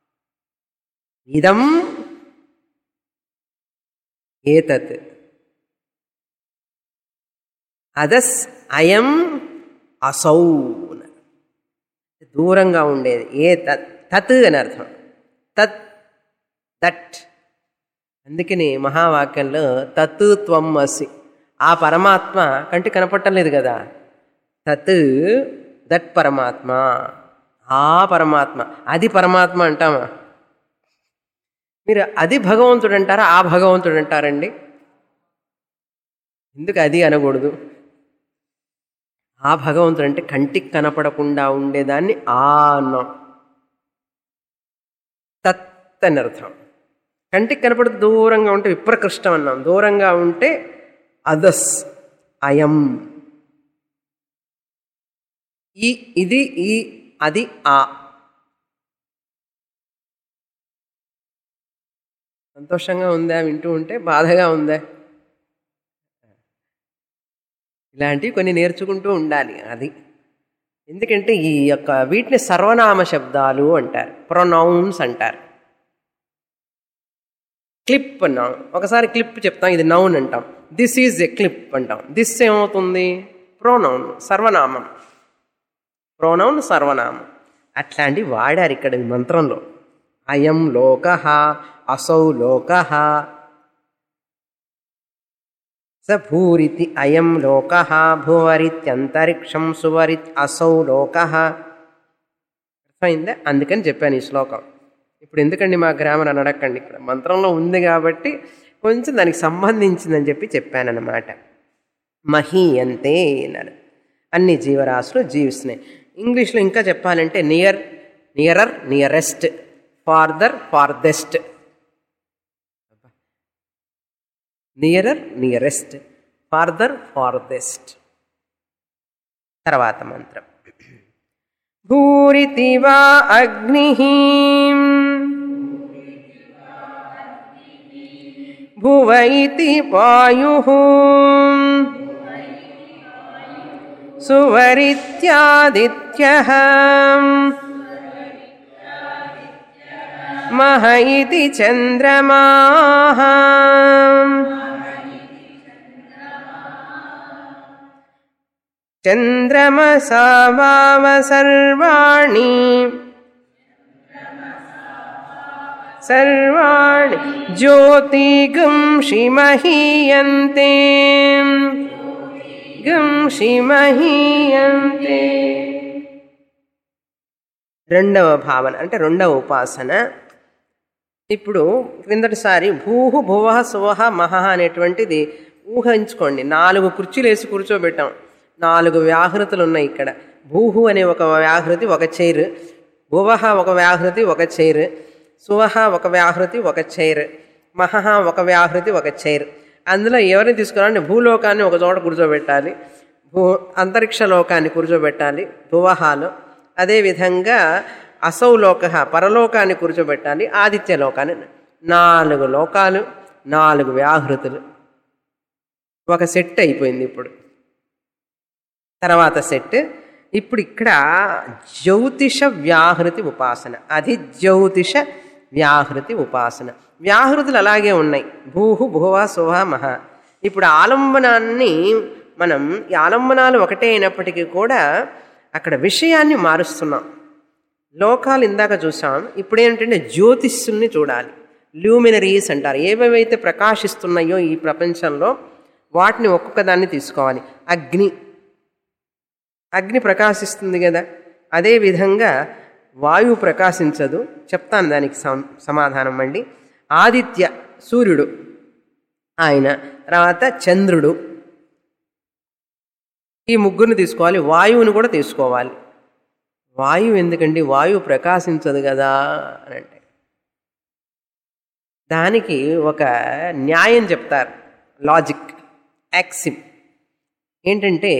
ఇదం ఏతత్ అదస్ అయం అసౌ దూరంగా ఉండేది ఏ తత్ తత్ అని అర్థం తత్ దట్ అందుకని మహావాక్యంలో తత్ త్వం అసి ఆ పరమాత్మ కంటి కనపడటం లేదు కదా తత్ దట్ పరమాత్మ ఆ పరమాత్మ అది పరమాత్మ అంటామా మీరు అది భగవంతుడు అంటారా ఆ భగవంతుడు అంటారండి ఎందుకు అది అనకూడదు ఆ భగవంతుడు అంటే కంటికి కనపడకుండా ఉండేదాన్ని ఆ అన్నాం తత్ అని అర్థం కంటికి కనపడుతూ దూరంగా ఉంటే విప్రకృష్టం అన్నాం దూరంగా ఉంటే అదస్ అయం ఈ ఇది ఈ అది ఆ సంతోషంగా ఉందా వింటూ ఉంటే బాధగా ఉందా ఇలాంటివి కొన్ని నేర్చుకుంటూ ఉండాలి అది ఎందుకంటే ఈ యొక్క వీటిని సర్వనామ శబ్దాలు అంటారు ప్రొనౌన్స్ అంటారు క్లిప్ అన్నాం ఒకసారి క్లిప్ చెప్తాం ఇది నౌన్ అంటాం దిస్ ఈజ్ ఎ క్లిప్ అంటాం దిస్ ఏమవుతుంది ప్రోనౌన్ సర్వనామం ప్రోనౌన్ సర్వనామం అట్లాంటివి వాడారు ఇక్కడ ఈ మంత్రంలో అయం లోక అసౌ లోక స భూరితి అయం లోక భువరిత్యంతరిక్షం సువరిత్ అసౌ లోక అర్థమైందా అందుకని చెప్పాను ఈ శ్లోకం ఇప్పుడు ఎందుకండి మా గ్రామర్ అని అడగండి ఇక్కడ మంత్రంలో ఉంది కాబట్టి కొంచెం దానికి సంబంధించిందని చెప్పి చెప్పానన్నమాట మహీయంతే అన్నారు అన్ని జీవరాశులు జీవిస్తున్నాయి ఇంగ్లీష్లో ఇంకా చెప్పాలంటే near nearer nearest farther farthest nearer nearest farther farthest తర్వాత మంత్రం భూరితి వా అగ్ని భువ ఇతి వాయు సువరిత్యాదిత్య మహ ఇతి చంద్రమా చంద్రమసా వావ సర్వాణి సర్వాణి జ్యోతిగుంషి మహీయంతే గుంషి మహీయంతే రెండవ భావన అంటే రెండవ ఉపాసన ఇప్పుడు క్రిందటిసారి భూహు భువ సువహ మహ అనేటువంటిది ఊహించుకోండి నాలుగు కుర్చీలు వేసి కూర్చోబెట్టాం నాలుగు వ్యాహృతులు ఉన్నాయి ఇక్కడ భూహు అనే ఒక వ్యాహృతి ఒక చైర్ భువహ ఒక వ్యాహృతి ఒక చైర్ సువహ ఒక వ్యాహృతి ఒక చైర్ మహహ ఒక వ్యాహృతి ఒక చైర్ అందులో ఎవరిని తీసుకురావాలంటే భూలోకాన్ని ఒక చోట కూర్చోబెట్టాలి భూ అంతరిక్ష లోకాన్ని కూర్చోబెట్టాలి భువహాలో అదేవిధంగా అసౌ లోక పరలోకాన్ని కూర్చోబెట్టాలి ఆదిత్య లోకాన్ని నాలుగు లోకాలు నాలుగు వ్యాహృతులు ఒక సెట్ అయిపోయింది ఇప్పుడు తర్వాత సెట్ ఇప్పుడు ఇక్కడ జ్యోతిష వ్యాహృతి ఉపాసన అది జ్యోతిష వ్యాహృతి ఉపాసన వ్యాహృతులు అలాగే ఉన్నాయి భూహు భువ సుహ మహ ఇప్పుడు ఆలంబనాన్ని మనం ఈ ఆలంబనాలు ఒకటే అయినప్పటికీ కూడా అక్కడ విషయాన్ని మారుస్తున్నాం లోకాలు ఇందాక చూసాం ఇప్పుడు ఏంటంటే జ్యోతిష్యుల్ని చూడాలి ల్యూమినరీస్ అంటారు ఏవేవైతే ప్రకాశిస్తున్నాయో ఈ ప్రపంచంలో వాటిని ఒక్కొక్క దాన్ని తీసుకోవాలి అగ్ని అగ్ని ప్రకాశిస్తుంది కదా అదేవిధంగా వాయువు ప్రకాశించదు చెప్తాను దానికి సం సమాధానం అండి ఆదిత్య సూర్యుడు ఆయన తర్వాత చంద్రుడు ఈ ముగ్గురిని తీసుకోవాలి వాయువుని కూడా తీసుకోవాలి వాయువు ఎందుకండి వాయువు ప్రకాశించదు కదా అని అంటే దానికి ఒక న్యాయం చెప్తారు లాజిక్ యాక్సిమ్ ఏంటంటే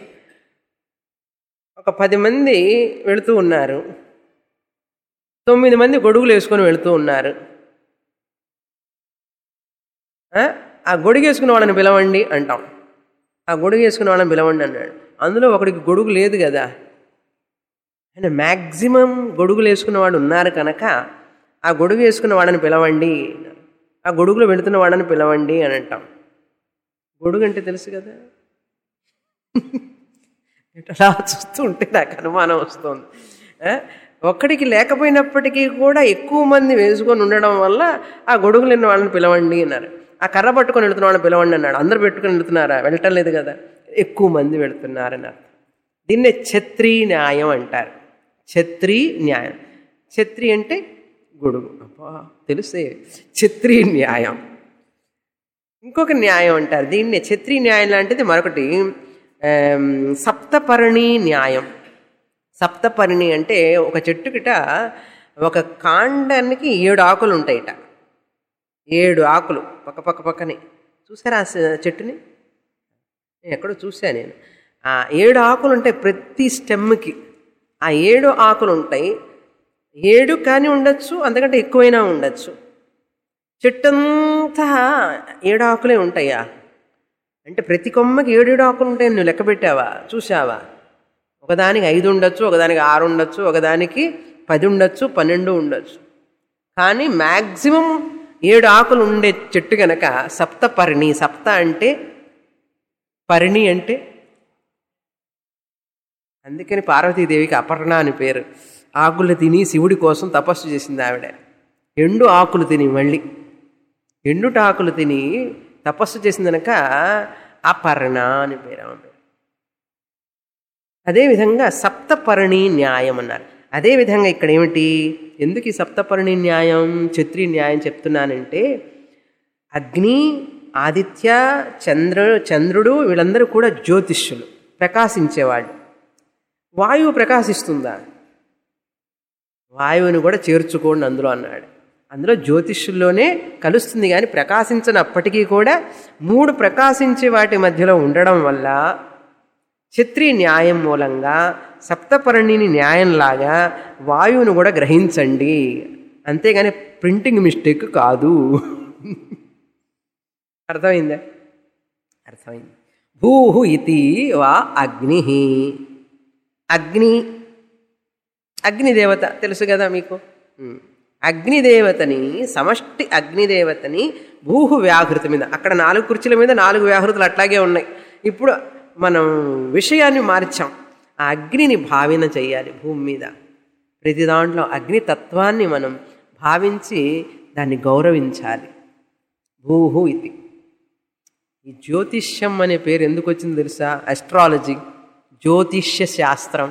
ఒక పది మంది వెళుతూ ఉన్నారు తొమ్మిది మంది గొడుగులు వేసుకొని వెళుతూ ఉన్నారు ఆ? ఆ గొడుగు వేసుకున్న వాళ్ళని పిలవండి అంటాం ఆ గొడుగు వేసుకున్న వాళ్ళని పిలవండి అన్నాడు అందులో ఒకడికి గొడుగు లేదు కదా ఆయన మ్యాక్సిమం గొడుగులు వేసుకున్న వాడు ఉన్నారు కనుక ఆ గొడుగు వేసుకున్న వాడని పిలవండి అన్నారు. ఆ గొడుగులో వెళుతున్న వాడని పిలవండి అని అంటాం గొడుగు అంటే తెలుసు కదా అలా చూస్తూ ఉంటే నాకు అనుమానం వస్తుంది ఆ? ఒక్కడికి లేకపోయినప్పటికీ కూడా ఎక్కువ మంది వేసుకొని ఉండడం వల్ల ఆ గొడుగులు ఎన్న వాళ్ళని పిలవండి అన్నారు ఆ కర్ర పట్టుకొని వెళుతున్న వాళ్ళని పిలవండి అన్నాడు అందరు పెట్టుకొని వెళుతున్నారా వెళ్ళటం లేదు కదా ఎక్కువ మంది వెళుతున్నారని అర్థం దీన్నే ఛత్రీ న్యాయం అంటారు ఛత్రీ న్యాయం ఛత్రి అంటే గొడుగు అబ్బా తెలుసే ఛత్రీ న్యాయం ఇంకొక న్యాయం అంటారు దీన్ని ఛత్రి న్యాయం లాంటిది మరొకటి ఆమ్, సప్తపర్ణి న్యాయం సప్తపర్ణి అంటే ఒక చెట్టుకిట ఒక కాండానికి ఏడు ఆకులు ఉంటాయిట ఏడు ఆకులు పక్క పక్క పక్కనే చూసారా ఆ స- చెట్టుని నేను ఎక్కడో చూసా నేను ఆ ఏడు ఆకులు ఉంటాయి ప్రతి స్టెమ్కి ఆ ఏడు ఆకులు ఉంటాయి ఏడు కానీ ఉండొచ్చు అంతకంటే ఎక్కువైనా ఉండొచ్చు చెట్టంతా ఏడు ఆకులే ఉంటాయా అంటే ప్రతి కొమ్మకి ఏడేడు ఆకులు ఉంటాయని నువ్వు లెక్క పెట్టావా చూసావా ఒకదానికి ఐదు ఉండొచ్చు ఒకదానికి ఆరు ఉండొచ్చు ఒకదానికి పది ఉండొచ్చు పన్నెండు ఉండొచ్చు కానీ మ్యాక్సిమం ఏడు ఆకులు ఉండే చెట్టు కనుక సప్త పరిణి సప్త అంటే పరిణి అంటే అందుకని పార్వతీదేవికి అపర్ణ అని పేరు ఆకులు తిని శివుడి కోసం తపస్సు చేసింది ఆవిడ ఎండు ఆకులు తిని మళ్ళీ ఎండుట ఆకులు తిని తపస్సు చేసింది కనుక అపర్ణ అని పేరు ఆమె పేరు అదేవిధంగా సప్తపర్ణి న్యాయం అన్నారు అదేవిధంగా ఇక్కడ ఏమిటి ఎందుకు ఈ సప్తపర్ణి న్యాయం క్షత్రియ న్యాయం చెప్తున్నానంటే అగ్ని ఆదిత్య చంద్ర చంద్రుడు వీళ్ళందరూ కూడా జ్యోతిష్యులు ప్రకాశించేవాళ్ళు వాయువు ప్రకాశిస్తుందా వాయువుని కూడా చేర్చుకోండి అందులో అన్నాడు అందులో జ్యోతిష్యుల్లోనే కలుస్తుంది కానీ ప్రకాశించినప్పటికీ కూడా మూడు ప్రకాశించే వాటి మధ్యలో ఉండడం వల్ల క్షత్రియ న్యాయం మూలంగా సప్తపర్ణిని న్యాయంలాగా వాయువును కూడా గ్రహించండి అంతేగాని ప్రింటింగ్ మిస్టేక్ కాదు అర్థమైందా అర్థమైంది భూహు ఇతి వా అగ్ని అగ్ని అగ్నిదేవత తెలుసు కదా మీకు ఉమ్. అగ్నిదేవతని సమష్టి అగ్నిదేవతని భూహు వ్యాహృతి మీద అక్కడ నాలుగు కుర్చీల మీద నాలుగు వ్యాహృతులు అట్లాగే ఉన్నాయి ఇప్పుడు మనం విషయాన్ని మార్చాం ఆ అగ్నిని భావన చేయాలి భూమి మీద ప్రతి దాంట్లో అగ్ని తత్వాన్ని మనం భావించి దాన్ని గౌరవించాలి భూహు ఇది ఈ జ్యోతిష్యం అనే పేరు ఎందుకు వచ్చింది తెలుసా అస్ట్రాలజీ జ్యోతిష్య శాస్త్రం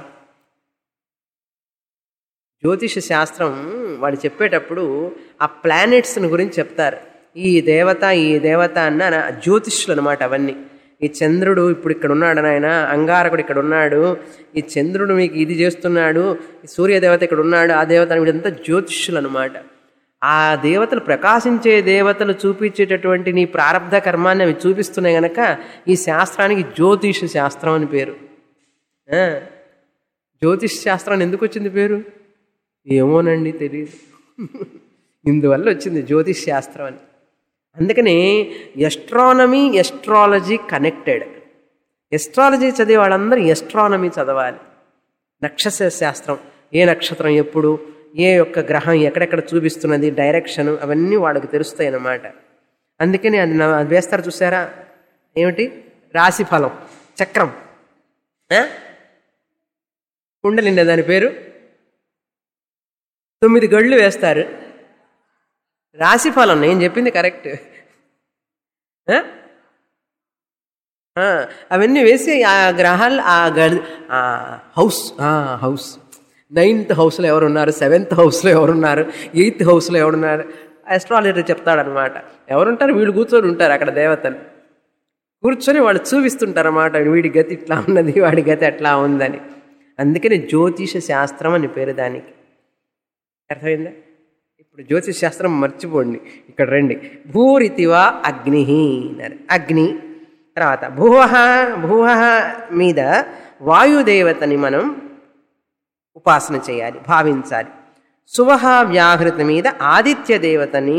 జ్యోతిష శాస్త్రం వాడు చెప్పేటప్పుడు ఆ ప్లానెట్స్ని గురించి చెప్తారు ఈ దేవత ఈ దేవత అన్న జ్యోతిష్యులు అనమాట అవన్నీ ఈ చంద్రుడు ఇప్పుడు ఇక్కడ ఉన్నాడు నాయన అంగారకుడు ఇక్కడ ఉన్నాడు ఈ చంద్రుడు మీకు ఇది చేస్తున్నాడు ఈ సూర్యదేవత ఇక్కడ ఉన్నాడు ఆ దేవత వీడంతా జ్యోతిష్యులు అనమాట ఆ దేవతలు ప్రకాశించే దేవతలు చూపించేటటువంటి నీ ప్రారంధ కర్మాన్ని అవి చూపిస్తున్నాయి గనక ఈ శాస్త్రానికి జ్యోతిష శాస్త్రం అని పేరు ఆ, జ్యోతిష్ శాస్త్రాన్ని ఎందుకు వచ్చింది పేరు ఏమోనండి తెలియదు ఇందువల్ల వచ్చింది జ్యోతిష్ శాస్త్రం అని అందుకని ఎస్ట్రానమీ ఎస్ట్రాలజీ కనెక్టెడ్ ఎస్ట్రాలజీ చదివే వాళ్ళందరూ ఎస్ట్రానమీ చదవాలి నక్షత్ర శాస్త్రం ఏ నక్షత్రం ఎప్పుడు ఏ యొక్క గ్రహం ఎక్కడెక్కడ చూపిస్తున్నది డైరెక్షన్ అవన్నీ వాళ్ళకి తెలుస్తాయి అన్నమాట అందుకని అది నా- అది వేస్తారు చూసారా ఏమిటి రాశి ఫలం చక్రం ఆ? కుండలిండే దాని పేరు తొమ్మిది గళ్ళు వేస్తారు రాశిఫలం నేను చెప్పింది కరెక్ట్ ఆ? ఆ, అవన్నీ వేసి ఆ గ్రహాలు ఆ గడి ఆ హౌస్ ఆ, హౌస్ నైన్త్ హౌస్లో ఎవరున్నారు సెవెంత్ హౌస్లో ఎవరున్నారు ఎయిత్ హౌస్లో ఎవరున్నారు అస్ట్రాలజర్ చెప్తాడనమాట ఎవరుంటారు వీళ్ళు కూర్చొని ఉంటారు అక్కడ దేవతలు కూర్చొని వాళ్ళు చూపిస్తుంటారు అన్నమాట వీడి గతి ఇట్లా ఉన్నది వాడి గతి అట్లా ఉందని అందుకని జ్యోతిష శాస్త్రం అని పేరు దానికి అర్థమైందా ఇప్పుడు జ్యోతిష శాస్త్రం మర్చిపోండి ఇక్కడ రండి భూరితివా అగ్ని అన్నారు అగ్ని తర్వాత భువ భువ మీద వాయుదేవతని మనం ఉపాసన చేయాలి భావించాలి సువహ వ్యాహృతి మీద ఆదిత్య దేవతని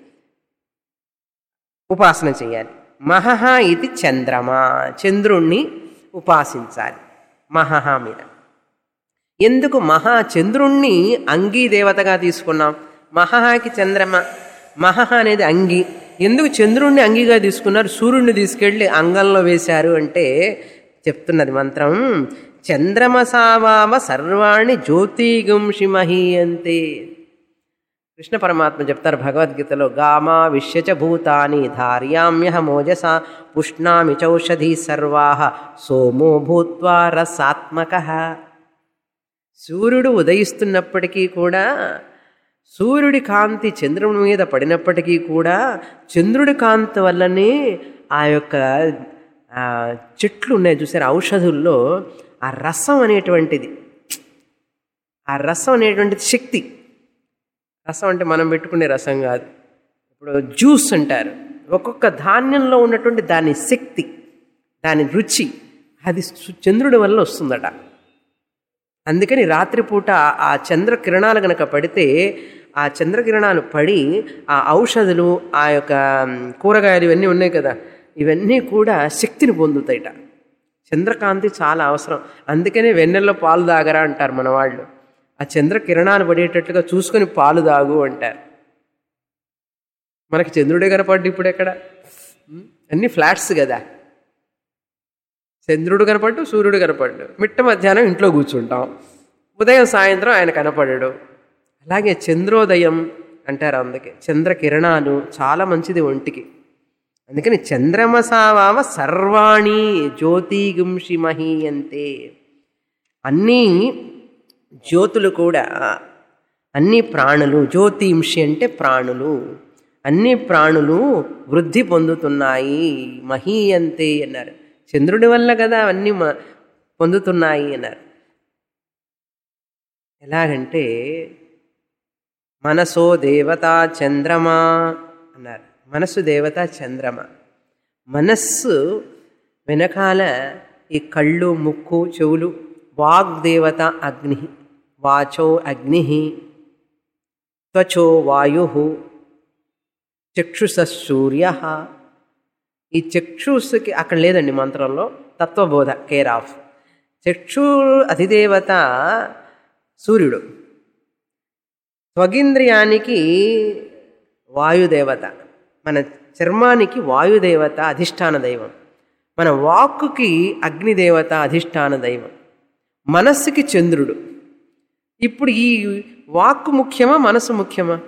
ఉపాసన చేయాలి మహహ ఇది చంద్రమా చంద్రుణ్ణి ఉపాసించాలి మహహ మీద ఎందుకు మహా చంద్రుణ్ణి అంగీ దేవతగా తీసుకున్నాం మహహాకి చంద్రమ మహహ అనేది అంగి ఎందుకు చంద్రుణ్ణి అంగిగా తీసుకున్నారు సూర్యుడిని తీసుకెళ్ళి అంగంలో వేశారు అంటే చెప్తున్నది మంత్రం చంద్రమసావావ సర్వాణి జ్యోతిగుంషి మహీయంతే కృష్ణ పరమాత్మ చెప్తారు భగవద్గీతలో గామా విశ్యచ భూతాని ధార్యామ్యహ మోజస పుష్ణామి చౌషధి సర్వా సోమో భూత్వా రసాత్మక సూర్యుడు ఉదయిస్తున్నప్పటికీ కూడా సూర్యుడి కాంతి చంద్రుని మీద పడినప్పటికీ కూడా చంద్రుడి కాంతి వల్లనే ఆ యొక్క ఆ, చెట్లు ఉన్నాయి చూసారు ఔషధుల్లో ఆ రసం అనేటువంటిది ఆ రసం అనేటువంటిది శక్తి రసం అంటే మనం పెట్టుకునే రసం కాదు ఇప్పుడు జ్యూస్ అంటారు ఒక్కొక్క ధాన్యంలో ఉన్నటువంటి దాని శక్తి దాని రుచి అది సు- చంద్రుడి వల్ల వస్తుందట అందుకని రాత్రిపూట ఆ చంద్రకిరణాలు గనక పడితే ఆ చంద్రకిరణాలు పడి ఆ ఔషధులు ఆ యొక్క మ్, కూరగాయలు ఇవన్నీ ఉన్నాయి కదా ఇవన్నీ కూడా శక్తిని పొందుతాయిట చంద్రకాంతి చాలా అవసరం అందుకనే వెన్నెల్లో పాలు తాగరా అంటారు మన వాళ్ళు ఆ చంద్ర కిరణాలు పడేటట్లుగా చూసుకొని పాలు తాగు అంటారు మనకి చంద్రుడే కనపడ్డు ఇప్పుడు ఎక్కడ ఉం? అన్ని ఫ్లాట్స్ కదా చంద్రుడు కనపడ్డు సూర్యుడు కనపడ్డు మిట్ట మధ్యాహ్నం ఇంట్లో కూర్చుంటాం ఉదయం సాయంత్రం ఆయన కనపడడు అలాగే చంద్రోదయం అంటారు అందుకే చంద్ర కిరణాలు చాలా మంచిది ఒంటికి అందుకని చంద్రమసావామ సర్వాణి జ్యోతిగుంషి మహీయంతే అన్నీ జ్యోతులు కూడా అన్ని ప్రాణులు జ్యోతింషి అంటే ప్రాణులు అన్ని ప్రాణులు వృద్ధి పొందుతున్నాయి మహీయంతే అన్నారు చంద్రుడి వల్ల కదా అవన్నీ మ పొందుతున్నాయి అన్నారు ఎలాగంటే మనసో దేవత చంద్రమా అన్నారు మనస్సు దేవత చంద్రమ మనస్సు వెనకాల ఈ కళ్ళు ముక్కు చెవులు వాగ్దేవత అగ్ని వాచో అగ్ని త్వచో వాయు చక్షుష సూర్య ఈ చక్షుస్కి అక్కడ లేదండి మంత్రంలో తత్వబోధ కేర్ ఆఫ్ చక్షు అధిదేవత సూర్యుడు స్వగింద్రియానికి వాయుదేవత మన చర్మానికి వాయుదేవత అధిష్టాన దైవం మన వాక్కుకి అగ్నిదేవత అధిష్టాన దైవం మనస్సుకి చంద్రుడు ఇప్పుడు ఈ వాక్కు ముఖ్యమా మనసు ముఖ్యమా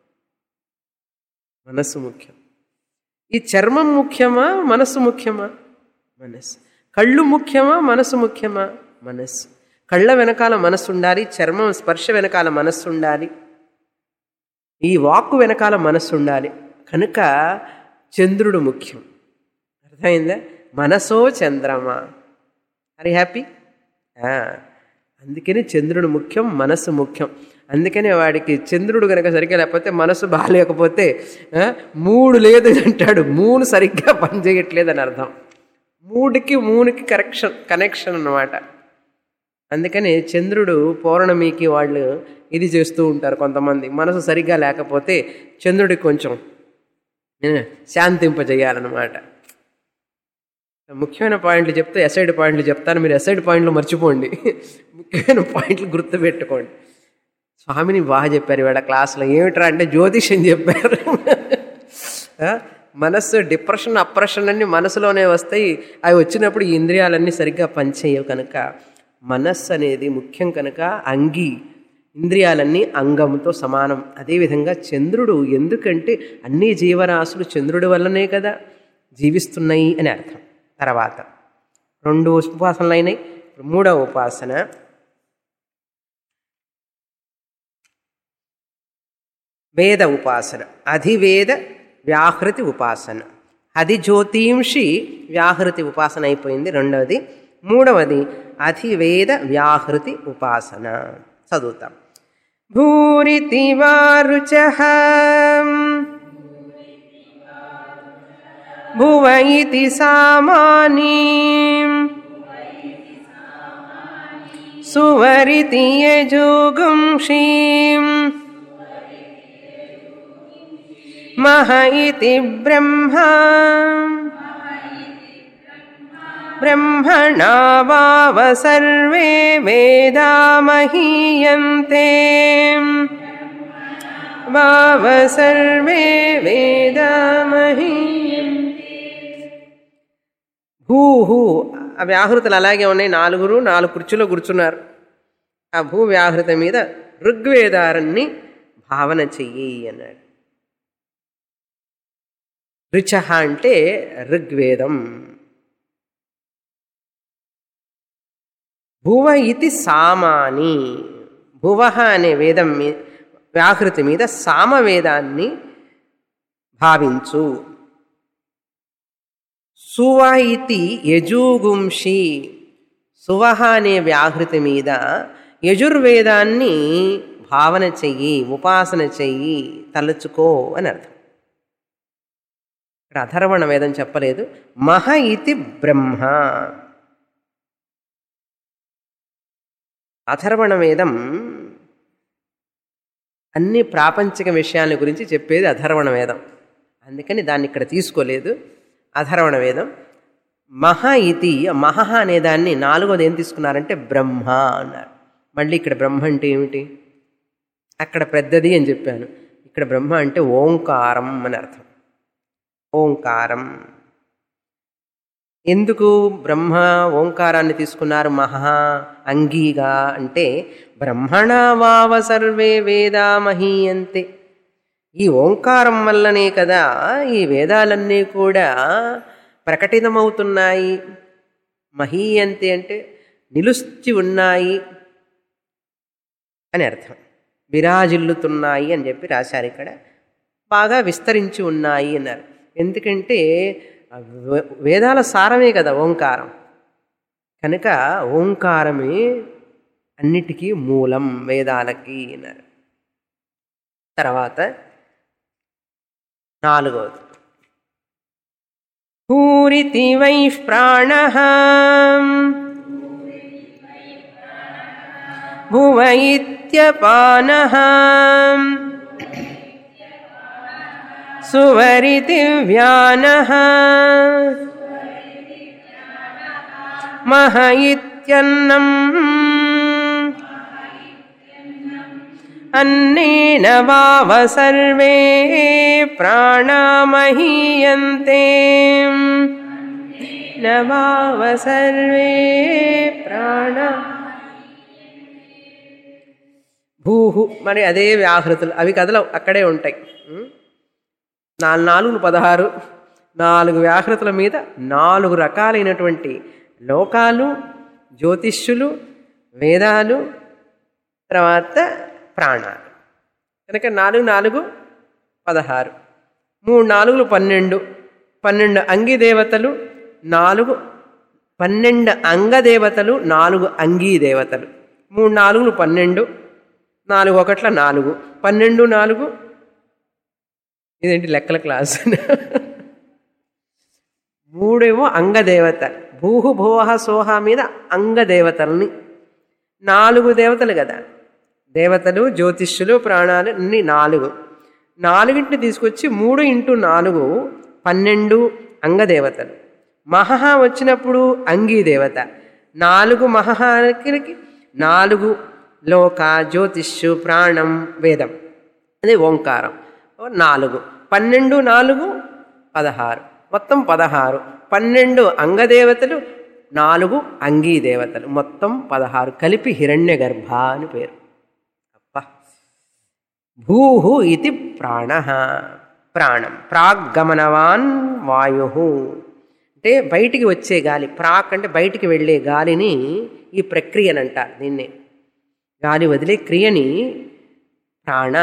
మనస్సు ముఖ్యం ఈ చర్మం ముఖ్యమా మనస్సు ముఖ్యమా మనస్సు కళ్ళు ముఖ్యమా మనస్సు ముఖ్యమా మనస్సు కళ్ళ వెనకాల మనస్సు ఉండాలి చర్మం స్పర్శ వెనకాల మనస్సు ఉండాలి ఈ వాక్కు వెనకాల మనస్సు ఉండాలి కనుక చంద్రుడు ముఖ్యం అర్థమైందా మనసో చంద్రమా అరే హ్యాపీ అందుకని చంద్రుడు ముఖ్యం మనస్సు ముఖ్యం అందుకనే వాడికి చంద్రుడు కనుక సరిగ్గా లేకపోతే మనసు బాగాలేకపోతే ఆ, మూడు లేదు అంటాడు మూడు సరిగ్గా పనిచేయట్లేదని అర్థం మూడుకి మూడుకి కరెక్షన్ కనెక్షన్ అన్నమాట అందుకని చంద్రుడు పౌర్ణమికి వాళ్ళు ఇది చేస్తూ ఉంటారు కొంతమంది మనసు సరిగ్గా లేకపోతే చంద్రుడికి కొంచెం ఏ, శాంతింపజేయాలన్నమాట ముఖ్యమైన పాయింట్లు చెప్తే ఎసైడ్ పాయింట్లు చెప్తాను మీరు ఎసైడ్ పాయింట్లు మర్చిపోండి ముఖ్యమైన పాయింట్లు గుర్తుపెట్టుకోండి స్వామిని బాగా చెప్పారు ఇవాళ క్లాస్లో ఏమిట్రా అంటే జ్యోతిషం చెప్పారు ఆ, మనస్సు డిప్రెషన్ అప్రెషన్ అన్ని మనసులోనే వస్తాయి అవి వచ్చినప్పుడు ఈ ఇంద్రియాలన్నీ సరిగ్గా పనిచేయవు కనుక మనస్సు అనేది ముఖ్యం కనుక అంగి ఇంద్రియాలన్నీ అంగంతో సమానం అదేవిధంగా చంద్రుడు ఎందుకంటే అన్ని జీవరాశులు చంద్రుడి వల్లనే కదా జీవిస్తున్నాయి అని అర్థం తర్వాత రెండు ఉపాసనలు అయినాయి ఇప్పుడు మూడవ ఉపాసన వేద ఉపాసన అధివేద వ్యాహృతి ఉపాసన అధిజ్యోతింషి వ్యాహృతి ఉపాసన అయిపోయింది రెండవది మూడవది అధివేద వ్యాహృతి ఉపాసన చదువుతాం భూరితి వారుచ భువ ఇతి సామానీ సువరితి యజుగుంషీం మహ ఇతి బ్రహ్మ బ్రహ్మణా వావ సర్వే వేదా మహీయంతే వావ సర్వే వేదా మహీయంతే భూహు ఆ వ్యాహృతులు అలాగే ఉన్నాయి నాలుగురు నాలుగు కుర్చీలో కూర్చున్నారు ఆ భూ వ్యాహృత మీద ఋగ్వేదారాన్ని భావన చెయ్యి అన్నాడు రుచ అంటే ఋగ్వేదం భువ ఇది సామాని భువ అనే వేదం మీ వ్యాహృతి మీద సామవేదాన్ని భావించు సువ ఇతి యజుగుంషి సువహ అనే వ్యాహృతి మీద యజుర్వేదాన్ని భావన చెయ్యి ఉపాసన చెయ్యి తలుచుకో అని అర్థం ఇక్కడ అధర్వణ వేదం చెప్పలేదు మహ ఇతి బ్రహ్మ అథర్వణ వేదం అన్ని ప్రాపంచిక విషయాల గురించి చెప్పేది అధర్వణ వేదం అందుకని దాన్ని ఇక్కడ తీసుకోలేదు అధర్వణ వేదం మహ ఇతి మహ అనే దాన్ని నాలుగోది ఏం తీసుకున్నారంటే బ్రహ్మ అన్నారు మళ్ళీ ఇక్కడ బ్రహ్మ అంటే ఏమిటి అక్కడ పెద్దది అని చెప్పాను ఇక్కడ బ్రహ్మ అంటే ఓంకారం అని అర్థం ఓంకారం ఎందుకు బ్రహ్మ ఓంకారాన్ని తీసుకున్నారు మహా అంగీగా అంటే బ్రహ్మణ వావ సర్వే వేదా మహీయంతే ఈ ఓంకారం వల్లనే కదా ఈ వేదాలన్నీ కూడా ప్రకటితమవుతున్నాయి మహీయంతే అంటే నిలుచి ఉన్నాయి అని అర్థం విరాజిల్లుతున్నాయి అని చెప్పి రాశారు ఇక్కడ బాగా విస్తరించి ఉన్నాయి అన్నారు ఎందుకంటే ఆ వే- వేదాల సారమే కదా ఓంకారం కనుక ఓంకారమే అన్నిటికీ మూలం వేదాలకి అన్నారు తర్వాత నాలుగవది పూరితి వై ప్రాణ భువ ఇత్యపాన సువరితి వ్యాన మహ ఇత్యన్నం అన్నేన వావ సర్వే ప్రాణమహీయంతే నవావ సర్వే ప్రాణ భూహు మరి అదే వ్యాహృతులు అవి కథలు అక్కడే ఉంటాయి ఉం? నాలుగు నాలుగు పదహారు నాలుగు వ్యాహృతుల మీద నాలుగు రకాలైనటువంటి లోకాలు జ్యోతిష్యులు వేదాలు తర్వాత ప్రాణాలు కనుక నాలుగు నాలుగు పదహారు మూడు నాలుగులు పన్నెండు పన్నెండు అంగి దేవతలు నాలుగు పన్నెండు అంగదేవతలు నాలుగు అంగీ దేవతలు మూడు నాలుగులు పన్నెండు నాలుగు ఒకట్ల నాలుగు పన్నెండు నాలుగు ఇదేంటి లెక్కల క్లాస్ మూడేమో అంగదేవత భూహు భోహ సోహ మీద అంగదేవతల్ని నాలుగు దేవతలు కదా దేవతలు జ్యోతిష్యులు ప్రాణాలు అన్ని నాలుగు నాలుగింటిని తీసుకొచ్చి మూడు ఇంటూ నాలుగు పన్నెండు అంగదేవతలు మహహ వచ్చినప్పుడు అంగీ దేవత నాలుగు మహహాలకి నాలుగు లోక జ్యోతిష్యు ప్రాణం వేదం అదే ఓంకారం ఓ నాలుగు పన్నెండు నాలుగు పదహారు మొత్తం పదహారు పన్నెండు అంగదేవతలు నాలుగు అంగీ దేవతలు మొత్తం పదహారు కలిపి హిరణ్య గర్భ అని పేరు అప్ప భూహు ఇది ప్రాణ ప్రాణం ప్రాగ్గమనవాన్ వాయు అంటే బయటికి వచ్చే గాలి ప్రాక్ అంటే బయటికి వెళ్ళే గాలిని ఈ ప్రక్రియనంట దీన్నే గాలి వదిలే క్రియని ప్రాణ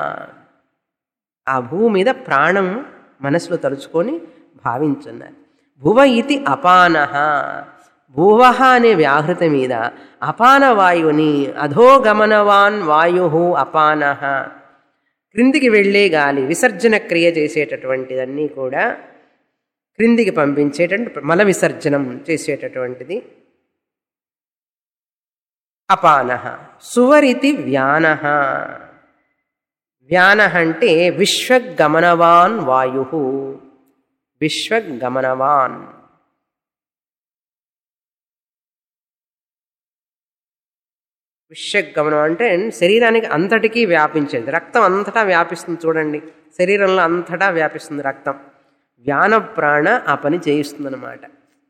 ఆ భూమి మీద ప్రాణం మనసులో తలుచుకొని భావించున్నారు భువ ఇది అపాన భువ అనే వ్యాహృత మీద అపాన వాయువుని అధోగమనవాన్ వాయు అపాన క్రిందికి వెళ్ళే గాలి విసర్జన క్రియ చేసేటటువంటిదన్నీ కూడా క్రిందికి పంపించేటటువంటి మల విసర్జనం చేసేటటువంటిది అపాన సువరితి వ్యాన వ్యాన అంటే విశ్వగమనవాన్ వాయు విశ్వగమనవాన్ విశ్వగమనం అంటే శరీరానికి అంతటికీ వ్యాపించేది రక్తం అంతటా వ్యాపిస్తుంది చూడండి శరీరంలో అంతటా వ్యాపిస్తుంది రక్తం వ్యాన ప్రాణ ఆ పని చేయిస్తుంది అనమాట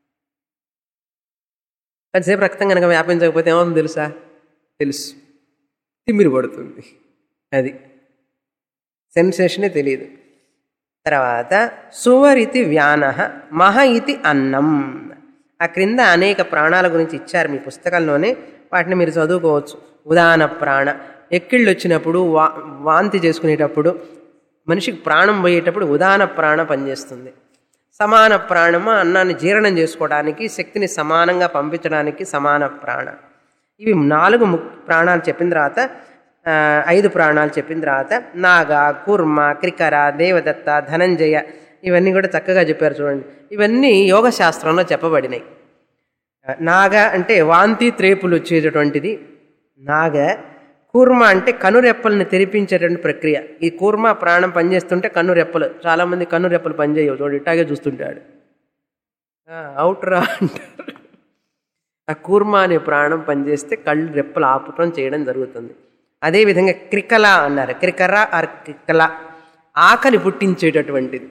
కొంతసేపు రక్తం కనుక వ్యాపించకపోతే ఏమవుతుంది తెలుసా తెలుసు తిమ్మిరి పడుతుంది అది సెన్సేషనే తెలియదు తర్వాత సువరితి వ్యాన మహ ఇతి అన్నం ఆ క్రింద అనేక ప్రాణాల గురించి ఇచ్చారు మీ పుస్తకంలోనే వాటిని మీరు చదువుకోవచ్చు ఉదాహరణ ప్రాణ ఎక్కిళ్ళు వచ్చినప్పుడు వా వాంతి చేసుకునేటప్పుడు మనిషికి ప్రాణం పోయేటప్పుడు ఉదాహరణ ప్రాణ పనిచేస్తుంది సమాన ప్రాణము అన్నాన్ని జీర్ణం చేసుకోవడానికి శక్తిని సమానంగా పంపించడానికి సమాన ప్రాణ ఇవి నాలుగు ము ప్రాణాలు చెప్పిన తర్వాత ఆ, ఐదు ప్రాణాలు చెప్పిన తర్వాత నాగ కూర్మ క్రికర దేవదత్త ధనంజయ ఇవన్నీ కూడా చక్కగా చెప్పారు చూడండి ఇవన్నీ యోగ శాస్త్రంలో చెప్పబడినాయి నాగ అంటే వాంతి త్రేపులు వచ్చేటటువంటిది నాగ కూర్మ అంటే కనురెప్పల్ని తెరిపించేటువంటి ప్రక్రియ ఈ కూర్మ ప్రాణం పనిచేస్తుంటే కన్నురెప్పలు చాలామంది కన్నురెప్పలు పనిచేయవు చూడు ఇట్టాగే చూస్తుంటాడు అవుట్రా అంటారు ఆ కూర్మ అనే ప్రాణం పనిచేస్తే కళ్ళు రెప్పలు ఆపుటం చేయడం జరుగుతుంది అదేవిధంగా క్రికల అన్నారు క్రికర ఆర్ క్రికల ఆకలి పుట్టించేటటువంటిది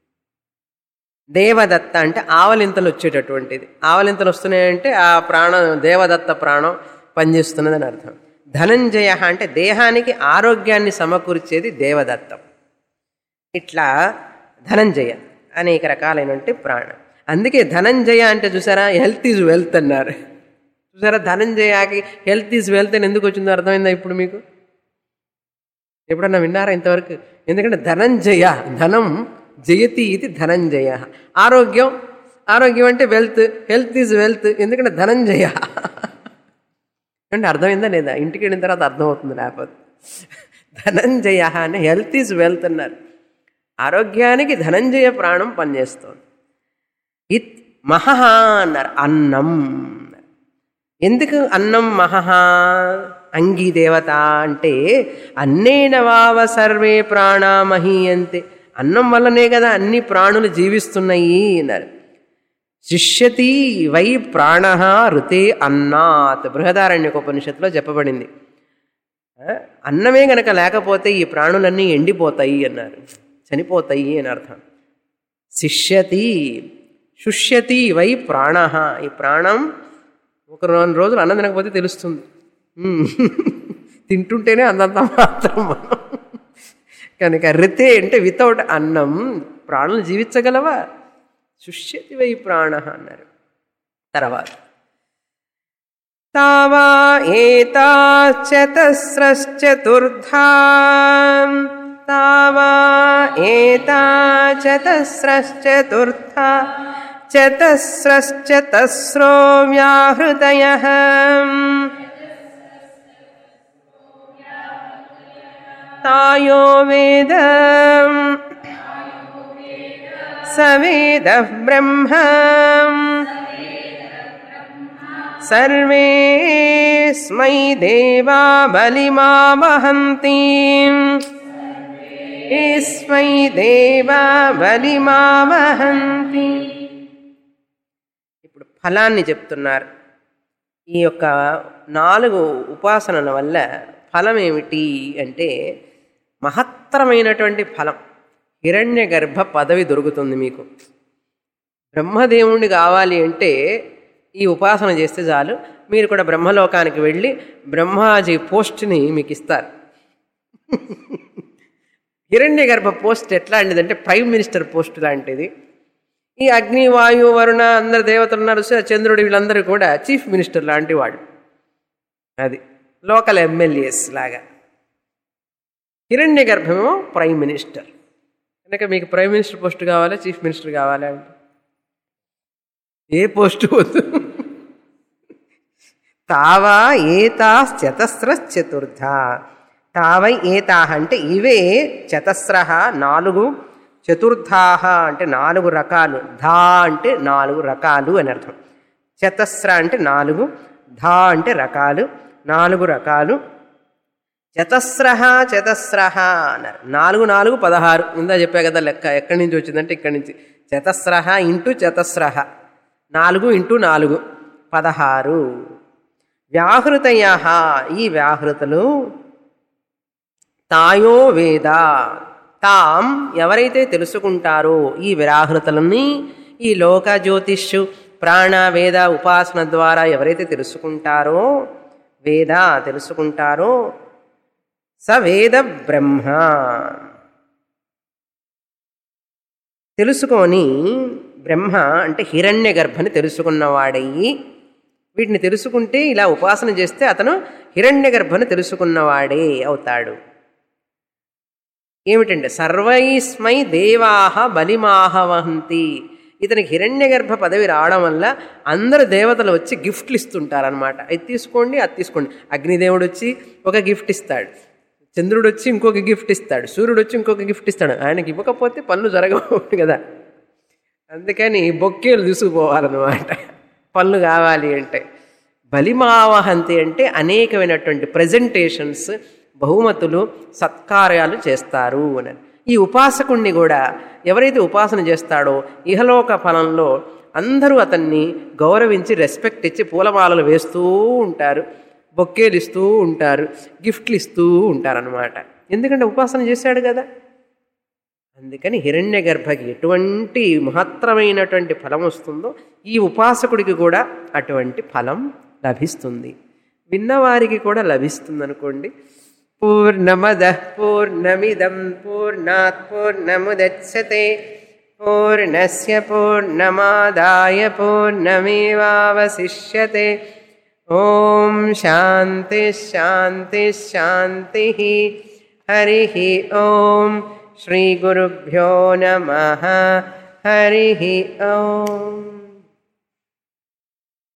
దేవదత్త అంటే ఆవలింతలు వచ్చేటటువంటిది ఆవలింతలు వస్తున్నాయంటే ఆ ప్రాణం దేవదత్త ప్రాణం పనిచేస్తున్నదని అర్థం ధనంజయ అంటే దేహానికి ఆరోగ్యాన్ని సమకూర్చేది దేవదత్తం ఇట్లా ధనంజయ అనేక రకాలైనటువంటి ప్రాణం అందుకే ధనంజయ అంటే చూసారా హెల్త్ ఈజ్ వెల్త్ అన్నారు చూసారా ధనంజయకి హెల్త్ ఈజ్ వెల్త్ అని ఎందుకు వచ్చిందో అర్థమైందా ఇప్పుడు మీకు ఎప్పుడన్నా విన్నారా ఇంతవరకు ఎందుకంటే ధనంజయ ధనం జయతి ఇది ధనంజయ ఆరోగ్యం ఆరోగ్యం అంటే వెల్త్ హెల్త్ ఈజ్ వెల్త్ ఎందుకంటే ధనంజయ అంటే అర్థమైందా లేదా ఇంటికి వెళ్ళిన తర్వాత అర్థమవుతుంది లేకపోతే ధనంజయ అని హెల్త్ ఈజ్ వెల్త్ అన్నారు ఆరోగ్యానికి ధనంజయ ప్రాణం పనిచేస్తుంది ఇత్ మహహ అన్నారు అన్నం ఎందుకు అన్నం మహహ అంగీ దేవత అంటే అన్నేన వావ సర్వే ప్రాణా మహీయంతే అన్నం వల్లనే కదా అన్ని ప్రాణులు జీవిస్తున్నాయి అన్నారు శిష్యతి వై ప్రాణ ఋతే అన్నాత్ బృహదారణ్యక ఉపనిషత్తులో చెప్పబడింది ఆ, అన్నమే గనక లేకపోతే ఈ ప్రాణులన్నీ ఎండిపోతాయి అన్నారు చనిపోతాయి అని అర్థం శిష్యతి శుష్యతి వై ప్రాణ ఈ ప్రాణం ఒక రెండు రోజులు అన్నం తినకపోతే తెలుస్తుంది మ్మ్. తింటుంటేనే అందంత మాత్రం మనం కనుక రితే అంటే వితౌట్ అన్నం ప్రాణులు జీవించగలవా శుష్యతి వై ప్రాణ అన్నారు తర్వాత తావా ఏతాచతస్రశ్చతుర్ధా తావా ఏతాచతస్రశ్చతుర్ధా చతస్రశ్చతస్రో వ్యాహృతయః తాయో వేద స వేద బ్రహ్మ సర్వేస్మై దేవా బలిమా వహంతి స్మై దేవా బలిమా వహంతి ఇప్పుడు ఫలాన్ని చెప్తున్నారు ఈ యొక్క నాలుగు ఉపాసనల వల్ల ఫలం ఏమిటి అంటే మహత్తరమైనటువంటి ఫలం హిరణ్య గర్భ పదవి దొరుకుతుంది మీకు బ్రహ్మదేవుణ్ణి కావాలి అంటే ఈ ఉపాసన చేస్తే చాలు మీరు కూడా బ్రహ్మలోకానికి వెళ్ళి బ్రహ్మాజీ పోస్ట్ని మీకు ఇస్తారు హిరణ్య గర్భ పోస్ట్ ఎట్లాంటిదంటే ప్రైమ్ మినిస్టర్ పోస్ట్ లాంటిది ఈ అగ్ని వాయు వరుణ అందరు దేవతలు ఉన్నారు సో చంద్రుడు వీళ్ళందరూ కూడా చీఫ్ మినిస్టర్ లాంటి వాడు అది లోకల్ ఎమ్మెల్యేస్ లాగా హిరణ్య గర్భమేమో ప్రైమ్ మినిస్టర్ కనుక మీకు ప్రైమ్ మినిస్టర్ పోస్ట్ కావాలా చీఫ్ మినిస్టర్ కావాలా అంటే ఏ పోస్టు వద్దు తావా ఏతా చతస్ర చతుర్థ తావై ఏతాహ అంటే ఇవే చతస్ర నాలుగు చతుర్థాహ అంటే నాలుగు రకాలు ధా అంటే నాలుగు రకాలు అని అర్థం చతస్ర అంటే నాలుగు ధా అంటే రకాలు నాలుగు రకాలు చతస్రహ చతస్రహ అన్నారు నాలుగు నాలుగు పదహారు ఇందా చెప్పా కదా లెక్క ఎక్కడి నుంచి వచ్చిందంటే ఇక్కడి నుంచి చతస్రహ ఇంటూ చతస్రహ నాలుగు ఇంటూ నాలుగు పదహారు వ్యాహృతయ ఈ వ్యాహృతలు తాయో వేద తాం ఎవరైతే తెలుసుకుంటారో ఈ వ్యాహృతలని ఈ లోక జ్యోతిష్యు ప్రాణ వేద ఉపాసన ద్వారా ఎవరైతే తెలుసుకుంటారో వేద తెలుసుకుంటారో స వేద బ్రహ్మ తెలుసుకొని బ్రహ్మ అంటే హిరణ్య గర్భని తెలుసుకున్నవాడయ్యి వీటిని తెలుసుకుంటే ఇలా ఉపాసన చేస్తే అతను హిరణ్య గర్భను తెలుసుకున్నవాడే అవుతాడు ఏమిటంటే సర్వైస్మై దేవాహ బలిమాహవంతి ఇతనికి హిరణ్య గర్భ పదవి రావడం వల్ల అందరు దేవతలు వచ్చి గిఫ్ట్లు ఇస్తుంటారనమాట అది తీసుకోండి అది తీసుకోండి అగ్నిదేవుడు వచ్చి ఒక గిఫ్ట్ ఇస్తాడు చంద్రుడు వచ్చి ఇంకొక గిఫ్ట్ ఇస్తాడు సూర్యుడు వచ్చి ఇంకొక గిఫ్ట్ ఇస్తాడు ఆయనకి ఇవ్వకపోతే పనులు జరగవు కదా అందుకని బొక్కేలు తీసుకుపోవాలన్నమాట పనులు కావాలి అంటే బలిమావహంతి అంటే అనేకమైనటువంటి ప్రజెంటేషన్స్ బహుమతులు సత్కార్యాలు చేస్తారు అని ఈ ఉపాసకుణ్ణి కూడా ఎవరైతే ఉపాసన చేస్తాడో ఇహలోక ఫలంలో అందరూ అతన్ని గౌరవించి రెస్పెక్ట్ ఇచ్చి పూలమాలలు వేస్తూ ఉంటారు బొక్కేలు ఇస్తూ ఉంటారు గిఫ్ట్లు ఇస్తూ ఉంటారనమాట ఎందుకంటే ఉపాసన చేశాడు కదా అందుకని హిరణ్య గర్భకి ఎటువంటి మహత్తరమైనటువంటి ఫలం వస్తుందో ఈ ఉపాసకుడికి కూడా అటువంటి ఫలం లభిస్తుంది విన్నవారికి కూడా లభిస్తుంది అనుకోండి పూర్ణమద పూర్ణమిదం పూర్ణాత్ పూర్ణముదచ్చతే పూర్ణస్య పూర్ణమాదాయ పూర్ణమేవావశిష్యతే ఓం శాంతి శాంతి శాంతి హరి ఓం శ్రీగురుభ్యో నమ హరి ఓం